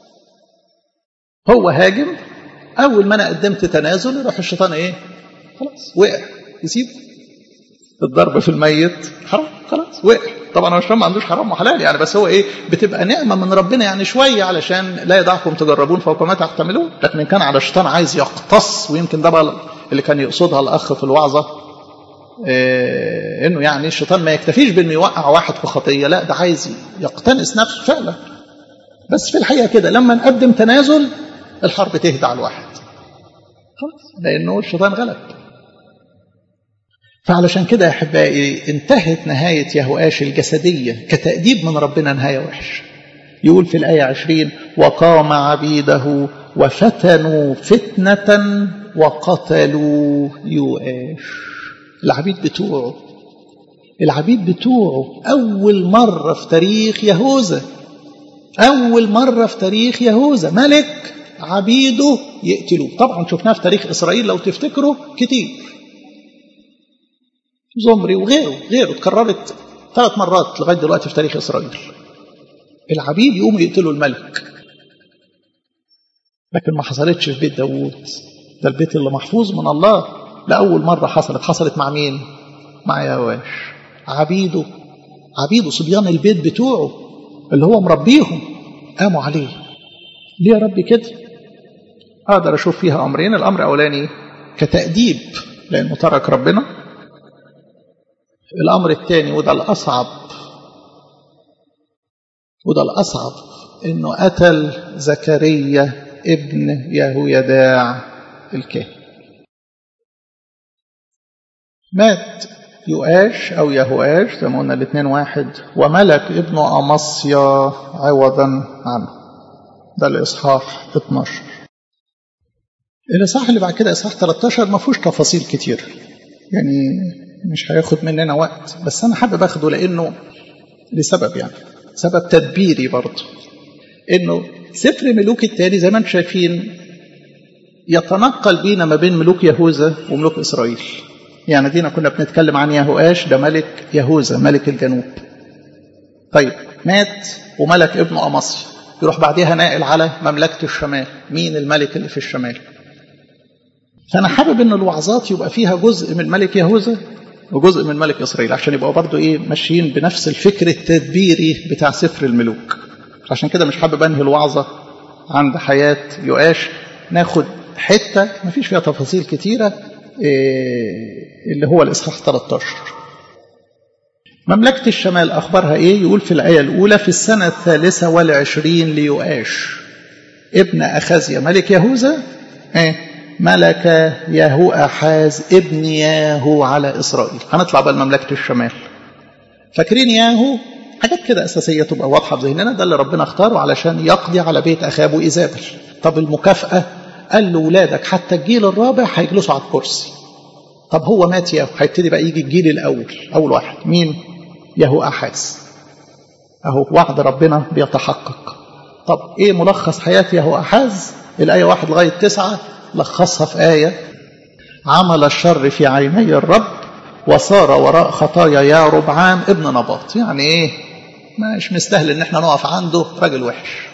هو هاجم أول ما أنا قدمت تنازل يروح الشيطان إيه خلاص وقع يسيب الضرب في الميت حرام خلاص وقع طبعا هو الشيطان ما عندوش حرام وحلال يعني بس هو ايه بتبقى نعمه من ربنا يعني شويه علشان لا يدعكم تجربون فوق ما تحتملون لكن ان كان على الشيطان عايز يقتص ويمكن ده بقى اللي كان يقصدها الاخ في الوعظه إيه انه يعني الشيطان ما يكتفيش بانه يوقع واحد في خطيه لا ده عايز يقتنص نفسه فعلا بس في الحقيقه كده لما نقدم تنازل الحرب تهدى على الواحد خلاص لانه الشيطان غلب فعلشان كده يا احبائي انتهت نهايه يهوآش الجسديه كتأديب من ربنا نهايه وحشه يقول في الايه 20 وقام عبيده وفتنوا فتنه وقتلوا يؤاش العبيد بتوعه العبيد بتوعه أول مرة في تاريخ يهوذا أول مرة في تاريخ يهوذا ملك عبيده يقتلوه طبعا شفناها في تاريخ إسرائيل لو تفتكروا كتير زمري وغيره غيره اتكررت ثلاث مرات لغاية دلوقتي في تاريخ إسرائيل العبيد يقوموا يقتلوا الملك لكن ما حصلتش في بيت داوود ده البيت اللي محفوظ من الله لأول مرة حصلت حصلت مع مين مع يهواش عبيده عبيده صبيان البيت بتوعه اللي هو مربيهم قاموا عليه ليه يا ربي كده أقدر أشوف فيها أمرين الأمر الأولاني كتأديب لأنه ترك ربنا الأمر الثاني وده الأصعب وده الأصعب إنه قتل زكريا ابن يهويداع الكاهن مات يؤاش أو يهواش زي ما قلنا الاثنين واحد وملك ابن أمصيا عوضا عنه ده الإصحاح 12 الإصحاح اللي بعد كده إصحاح 13 ما فيهوش تفاصيل كتير يعني مش هياخد مننا وقت بس أنا حابب أخده لأنه لسبب يعني سبب تدبيري برضه إنه سفر ملوك التالي زي ما انتم شايفين يتنقل بينا ما بين ملوك يهوذا وملوك إسرائيل يعني دينا كنا بنتكلم عن يهوآش ده ملك يهوذا ملك الجنوب طيب مات وملك ابنه أمصيا يروح بعديها ناقل على مملكة الشمال مين الملك اللي في الشمال فأنا حابب أن الوعظات يبقى فيها جزء من ملك يهوذا وجزء من ملك إسرائيل عشان يبقوا برضو إيه ماشيين بنفس الفكر التدبيري بتاع سفر الملوك عشان كده مش حابب أنهي الوعظة عند حياة يؤاش ناخد حتة ما فيش فيها تفاصيل كتيرة اللي هو الإصحاح 13 مملكة الشمال أخبارها إيه يقول في الآية الأولى في السنة الثالثة والعشرين ليؤاش ابن أخازيا ملك يهوذا إيه ملك يهو أحاز ابن ياهو على إسرائيل هنطلع بقى لمملكة الشمال فاكرين ياهو حاجات كده أساسية تبقى واضحة في ذهننا ده اللي ربنا اختاره علشان يقضي على بيت أخابه إيزابل طب المكافأة قال له ولادك حتى الجيل الرابع هيجلسوا على الكرسي طب هو مات ياهو هيبتدي بقى يجي الجيل الأول أول واحد مين يهو أحاز أهو وعد ربنا بيتحقق طب إيه ملخص حياة يهو أحاز الآية واحد لغاية تسعة لخصها في آية عمل الشر في عيني الرب وصار وراء خطايا يا ربعام ابن نباط يعني ايه مش مستاهل ان احنا نقف عنده راجل وحش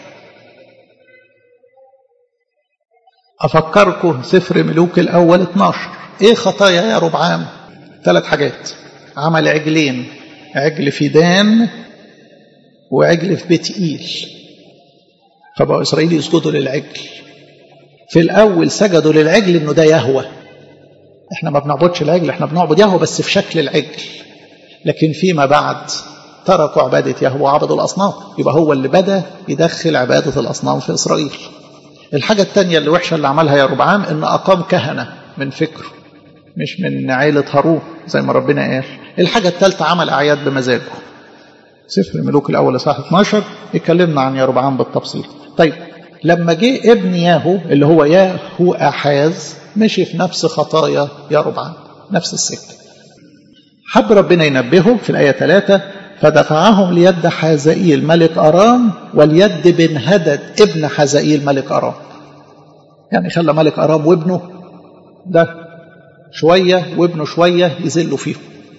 افكركم سفر ملوك الاول 12 ايه خطايا يا ربعام ثلاث حاجات عمل عجلين عجل في دان وعجل في بيت ايل فبقوا اسرائيل يسجدوا للعجل في الاول سجدوا للعجل انه ده يهوه احنا ما بنعبدش العجل احنا بنعبد يهوه بس في شكل العجل لكن فيما بعد تركوا عبادة يهوه وعبدوا الأصنام يبقى هو اللي بدأ يدخل عبادة الأصنام في إسرائيل الحاجة الثانية اللي وحشة اللي عملها يا ربعام إن أقام كهنة من فكره مش من عيلة هارون زي ما ربنا قال الحاجة الثالثة عمل أعياد بمزاجه سفر الملوك الأول صح 12 اتكلمنا عن يا ربعام بالتفصيل طيب لما جه ابن ياهو اللي هو ياهو أحاز مشي في نفس خطايا يا ربعام نفس السكة حب ربنا ينبهه في الآية 3 فدفعهم ليد حازائيل ملك أرام واليد بن هدد ابن حازائيل ملك أرام يعني خلى ملك أرام وابنه ده شوية وابنه شوية يذلوا فيهم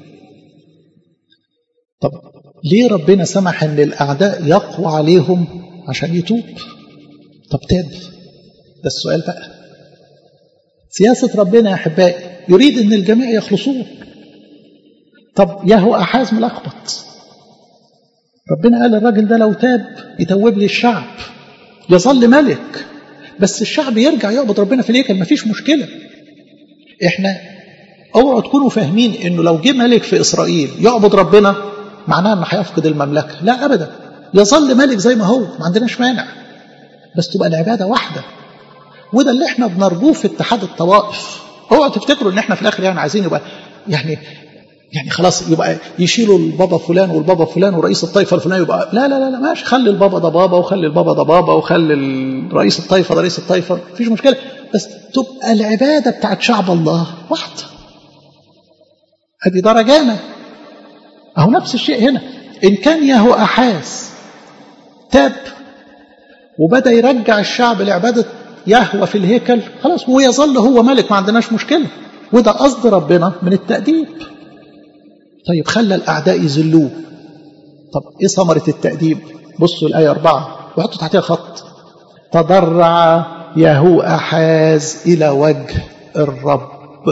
طب ليه ربنا سمح ان الأعداء يقوى عليهم عشان يتوب طب تاب ده السؤال بقى سياسة ربنا يا أحبائي يريد ان الجميع يخلصون طب ياهو أحاز ملخبط ربنا قال الراجل ده لو تاب يتوب لي الشعب يظل ملك بس الشعب يرجع يعبد ربنا في الهيكل مفيش مشكلة احنا اوعوا تكونوا فاهمين انه لو جه ملك في اسرائيل يعبد ربنا معناه انه هيفقد المملكة لا ابدا يظل ملك زي ما هو ما عندناش مانع بس تبقى العبادة واحدة وده اللي احنا بنرجوه في اتحاد الطوائف اوعوا تفتكروا ان احنا في الاخر يعني عايزين يبقى يعني يعني خلاص يبقى يشيلوا البابا فلان والبابا فلان ورئيس الطائفه الفلاني يبقى لا لا لا, لا ماشي خلي البابا ده بابا وخلي البابا ده بابا وخلي رئيس الطائفه ده رئيس الطائفه مفيش مشكله بس تبقى العباده بتاعت شعب الله واحده ادي درجانا اهو نفس الشيء هنا ان كان ياهو احاس تاب وبدا يرجع الشعب لعباده يهوى في الهيكل خلاص ويظل هو ملك ما عندناش مشكله وده قصد ربنا من التأديب طيب خلى الأعداء يذلوه طب إيه ثمرة التأديب بصوا الآية أربعة وحطوا تحتها خط تضرع يهو أحاز إلى وجه الرب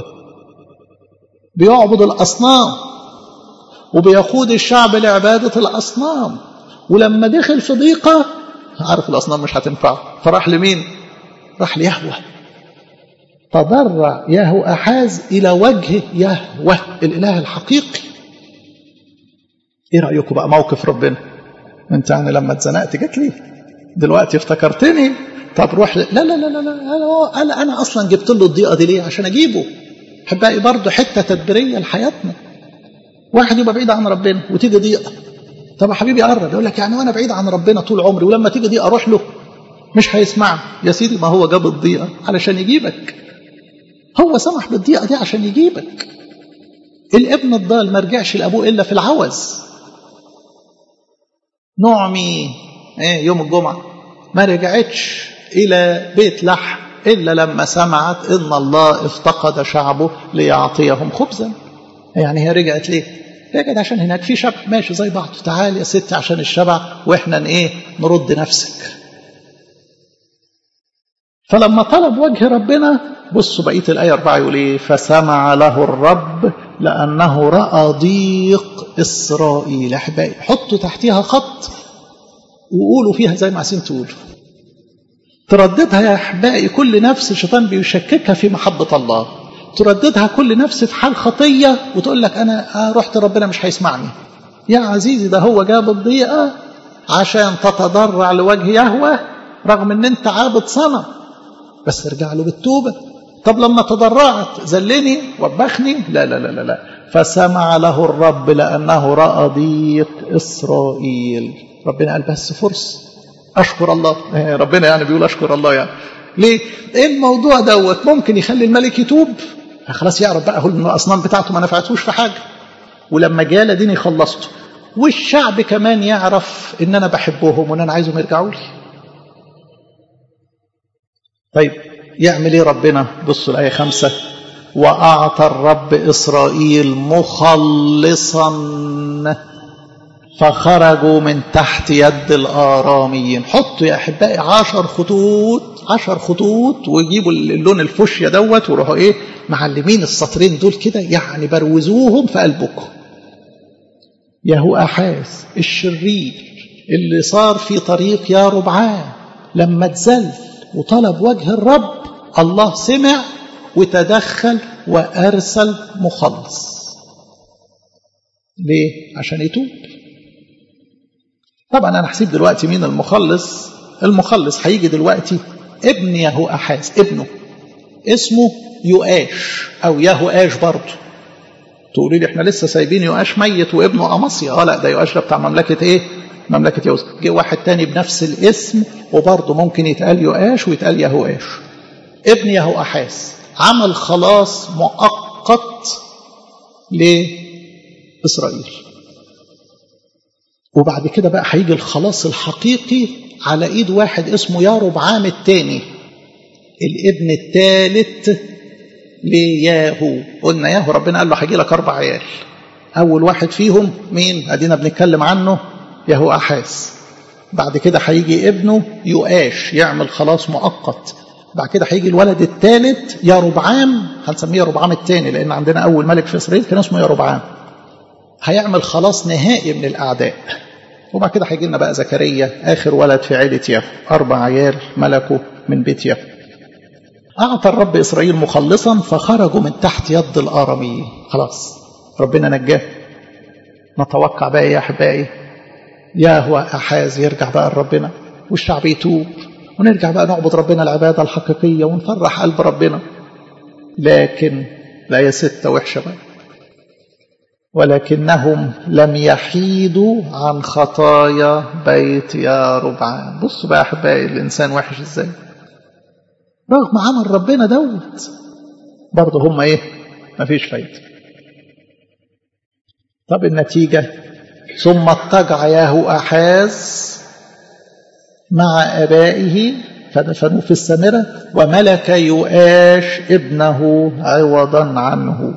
بيعبد الأصنام وبيقود الشعب لعبادة الأصنام ولما دخل في ضيقة عارف الأصنام مش هتنفعه فراح لمين راح ليهوه تضرع يهو أحاز إلى وجه يهوه الإله الحقيقي ايه رايكم بقى موقف ربنا انت يعني لما اتزنقت جت لي دلوقتي افتكرتني طب روح لا لا لا لا لا انا انا اصلا جبت له الضيقه دي ليه عشان اجيبه احبائي برضه حته تدبيريه لحياتنا واحد يبقى بعيد عن ربنا وتيجي ضيقه طب يا حبيبي قرب يقول لك يعني وانا بعيد عن ربنا طول عمري ولما تيجي ضيقه اروح له مش هيسمع يا سيدي ما هو جاب الضيقه علشان يجيبك هو سمح بالضيقه دي عشان يجيبك الابن الضال ما رجعش لابوه الا في العوز نعمي ايه يوم الجمعة ما رجعتش إلى بيت لحم إلا لما سمعت إن الله افتقد شعبه ليعطيهم خبزا يعني هي رجعت ليه رجعت عشان هناك في شبع ماشي زي بعض تعال يا ستي عشان الشبع وإحنا إيه نرد نفسك فلما طلب وجه ربنا بصوا بقية الآية أربعة يقول إيه فسمع له الرب لأنه رأى ضيق إسرائيل أحبائي حطوا تحتها خط وقولوا فيها زي ما عايزين تقولوا ترددها يا أحبائي كل نفس الشيطان بيشككها في محبة الله ترددها كل نفس في حال خطية وتقول لك أنا رحت ربنا مش هيسمعني يا عزيزي ده هو جاب الضيقة عشان تتضرع لوجه يهوه رغم ان انت عابد صنم بس ارجع له بالتوبة طب لما تضرعت زلني وبخني لا لا لا لا, لا. فسمع له الرب لأنه رأى ضيق إسرائيل ربنا قال بس فرصة أشكر الله ربنا يعني بيقول أشكر الله يعني ليه إيه الموضوع دوت ممكن يخلي الملك يتوب خلاص يعرف بقى هو الأصنام بتاعته ما نفعتوش في حاجة ولما جاء لديني خلصته والشعب كمان يعرف ان انا بحبهم وان انا عايزهم يرجعوا لي طيب يعمل ايه ربنا بصوا الآية خمسة وأعطى الرب إسرائيل مخلصا فخرجوا من تحت يد الآراميين حطوا يا أحبائي عشر خطوط عشر خطوط ويجيبوا اللون الفوشيا دوت ويروحوا إيه معلمين السطرين دول كده يعني بروزوهم في قلبكم يهو أحاز الشرير اللي صار في طريق يا ربعان لما اتزل وطلب وجه الرب الله سمع وتدخل وأرسل مخلص ليه؟ عشان يتوب طبعا أنا هسيب دلوقتي مين المخلص المخلص هيجي دلوقتي ابن يهو أحاز ابنه اسمه يؤاش أو يهو آش برضه تقولي لي احنا لسه سايبين يؤاش ميت وابنه أمصيا اه لا ده يؤاش ده بتاع مملكة ايه مملكة يوسف جه واحد تاني بنفس الاسم وبرضه ممكن يتقال يؤاش ويتقال يهوآش ابن يهو أحاس عمل خلاص مؤقت لإسرائيل وبعد كده بقى هيجي الخلاص الحقيقي على ايد واحد اسمه ياربعام الثاني الابن الثالث لياهو قلنا ياهو ربنا قال له هيجي لك اربع عيال اول واحد فيهم مين ادينا بنتكلم عنه يهو احاس بعد كده هيجي ابنه يؤاش يعمل خلاص مؤقت بعد كده هيجي الولد الثالث يا ربعام هنسميه ربعام الثاني لان عندنا اول ملك في اسرائيل كان اسمه يا ربعام هيعمل خلاص نهائي من الاعداء وبعد كده هيجي لنا بقى زكريا اخر ولد في عيله ياهو اربع عيال ملكوا من بيت ياهو اعطى الرب اسرائيل مخلصا فخرجوا من تحت يد الاراميين خلاص ربنا نجاه نتوقع بقى يا احبائي يا هو احاز يرجع بقى لربنا والشعب يتوب ونرجع بقى نعبد ربنا العبادة الحقيقية ونفرح قلب ربنا لكن لا يا ستة وحشة بقى ولكنهم لم يحيدوا عن خطايا بيت يا ربعان بصوا بقى أحبائي الإنسان وحش إزاي رغم عمل ربنا دوت برضه هم إيه مفيش فايدة طب النتيجة ثم اضطجع ياهو أحاز مع أبائه فدفنوه في السامرة وملك يؤاش ابنه عوضا عنه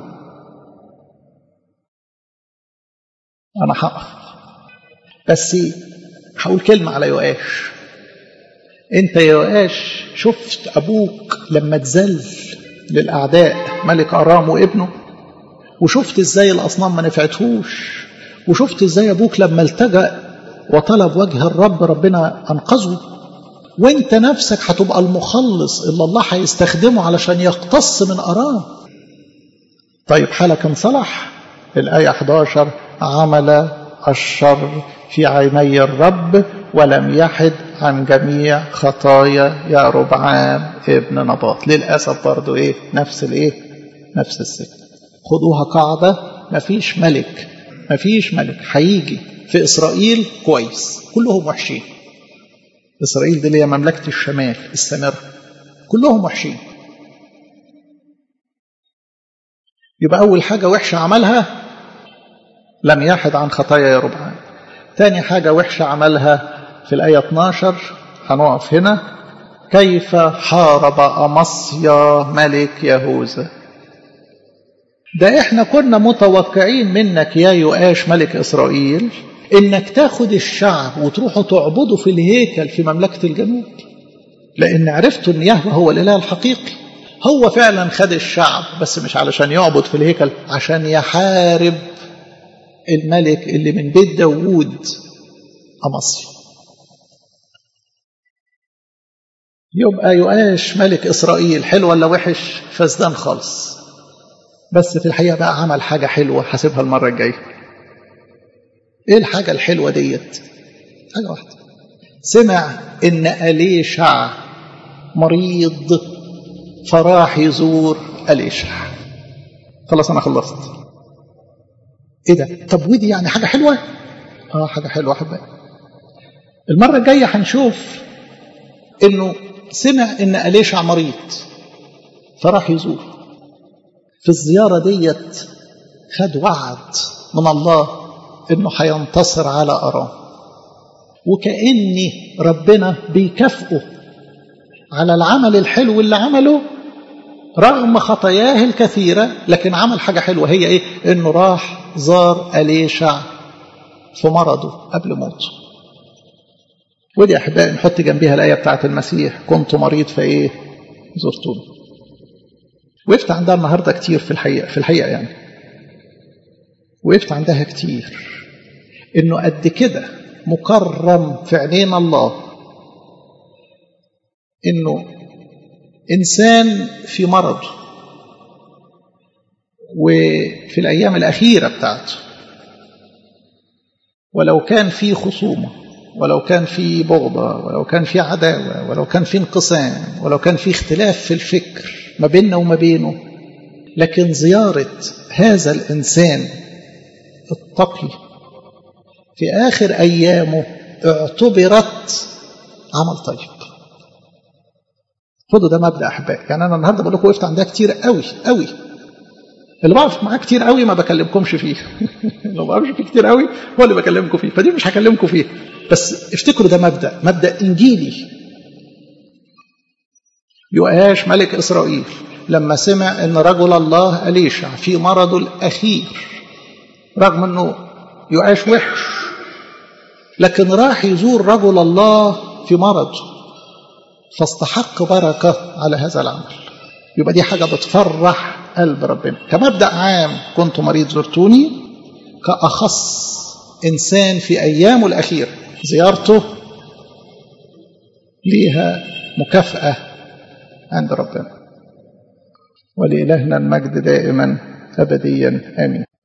أنا هقف بس هقول كلمة على يؤاش أنت يا يؤاش شفت أبوك لما اتذل للأعداء ملك أرام وابنه وشفت ازاي الأصنام ما نفعتهوش وشفت ازاي أبوك لما التجأ وطلب وجه الرب ربنا أنقذه وانت نفسك هتبقى المخلص اللي الله هيستخدمه علشان يقتص من أرام طيب حالك انصلح الآية 11 عمل الشر في عيني الرب ولم يحد عن جميع خطايا يا ربعام ابن نباط للأسف برضو ايه نفس الايه نفس السكة خدوها قاعدة مفيش ملك مفيش ملك هيجي في إسرائيل كويس كلهم وحشين إسرائيل دي اللي هي مملكة الشمال السامرة كلهم وحشين يبقى أول حاجة وحشة عملها لم يحد عن خطايا يا ربعان ثاني حاجة وحشة عملها في الآية 12 هنقف هنا كيف حارب أمصيا ملك يهوذا ده احنا كنا متوقعين منك يا يؤاش ملك إسرائيل انك تاخد الشعب وتروحوا تعبدوا في الهيكل في مملكة الجنوب لان عرفتوا ان يهوه هو الاله الحقيقي هو فعلا خد الشعب بس مش علشان يعبد في الهيكل عشان يحارب الملك اللي من بيت داوود أمصيا يبقى يؤاش ملك إسرائيل حلو ولا وحش فسدان خالص بس في الحقيقة بقى عمل حاجة حلوة حاسبها المرة الجاية ايه الحاجة الحلوة ديت حاجة واحدة سمع ان أليشع مريض فراح يزور أليشع خلاص انا خلصت ايه ده طب ودي يعني حاجة حلوة اه حاجة حلوة احبائي المرة الجاية هنشوف انه سمع ان أليشع مريض فراح يزور في الزيارة ديت خد وعد من الله انه هينتصر على ارام وكأني ربنا بيكافئه على العمل الحلو اللي عمله رغم خطاياه الكثيرة لكن عمل حاجة حلوة هي إيه إنه راح زار أليشع في مرضه قبل موته ودي أحبائي نحط جنبها الآية بتاعت المسيح كنت مريض فإيه زرتوني وقفت عندها النهاردة كتير في الحقيقة في الحقيقة يعني وقفت عندها كتير إنه قد كده مكرم في عينين الله إنه إنسان في مرضه وفي الأيام الأخيرة بتاعته ولو كان في خصومة ولو كان في بغضة ولو كان في عداوة ولو كان في انقسام ولو كان في اختلاف في الفكر ما بيننا وما بينه لكن زيارة هذا الإنسان التقي في آخر أيامه اعتبرت عمل طيب خدوا ده مبدا احبائي يعني انا النهارده بقول لكم وقفت عندها كتير قوي قوي اللي بقف معاه كتير قوي ما بكلمكمش فيه اللي ما بقفش فيه كتير قوي هو اللي بكلمكم فيه فدي مش هكلمكم فيه بس افتكروا ده مبدا مبدا انجيلي يؤاش ملك اسرائيل لما سمع ان رجل الله اليشع في مرضه الاخير رغم انه يؤاش وحش لكن راح يزور رجل الله في مرضه فاستحق بركة على هذا العمل يبقى دي حاجة بتفرح قلب ربنا كمبدأ عام كنت مريض زرتوني كأخص إنسان في أيامه الأخيرة زيارته ليها مكافأة عند ربنا ولإلهنا المجد دائما أبديا آمين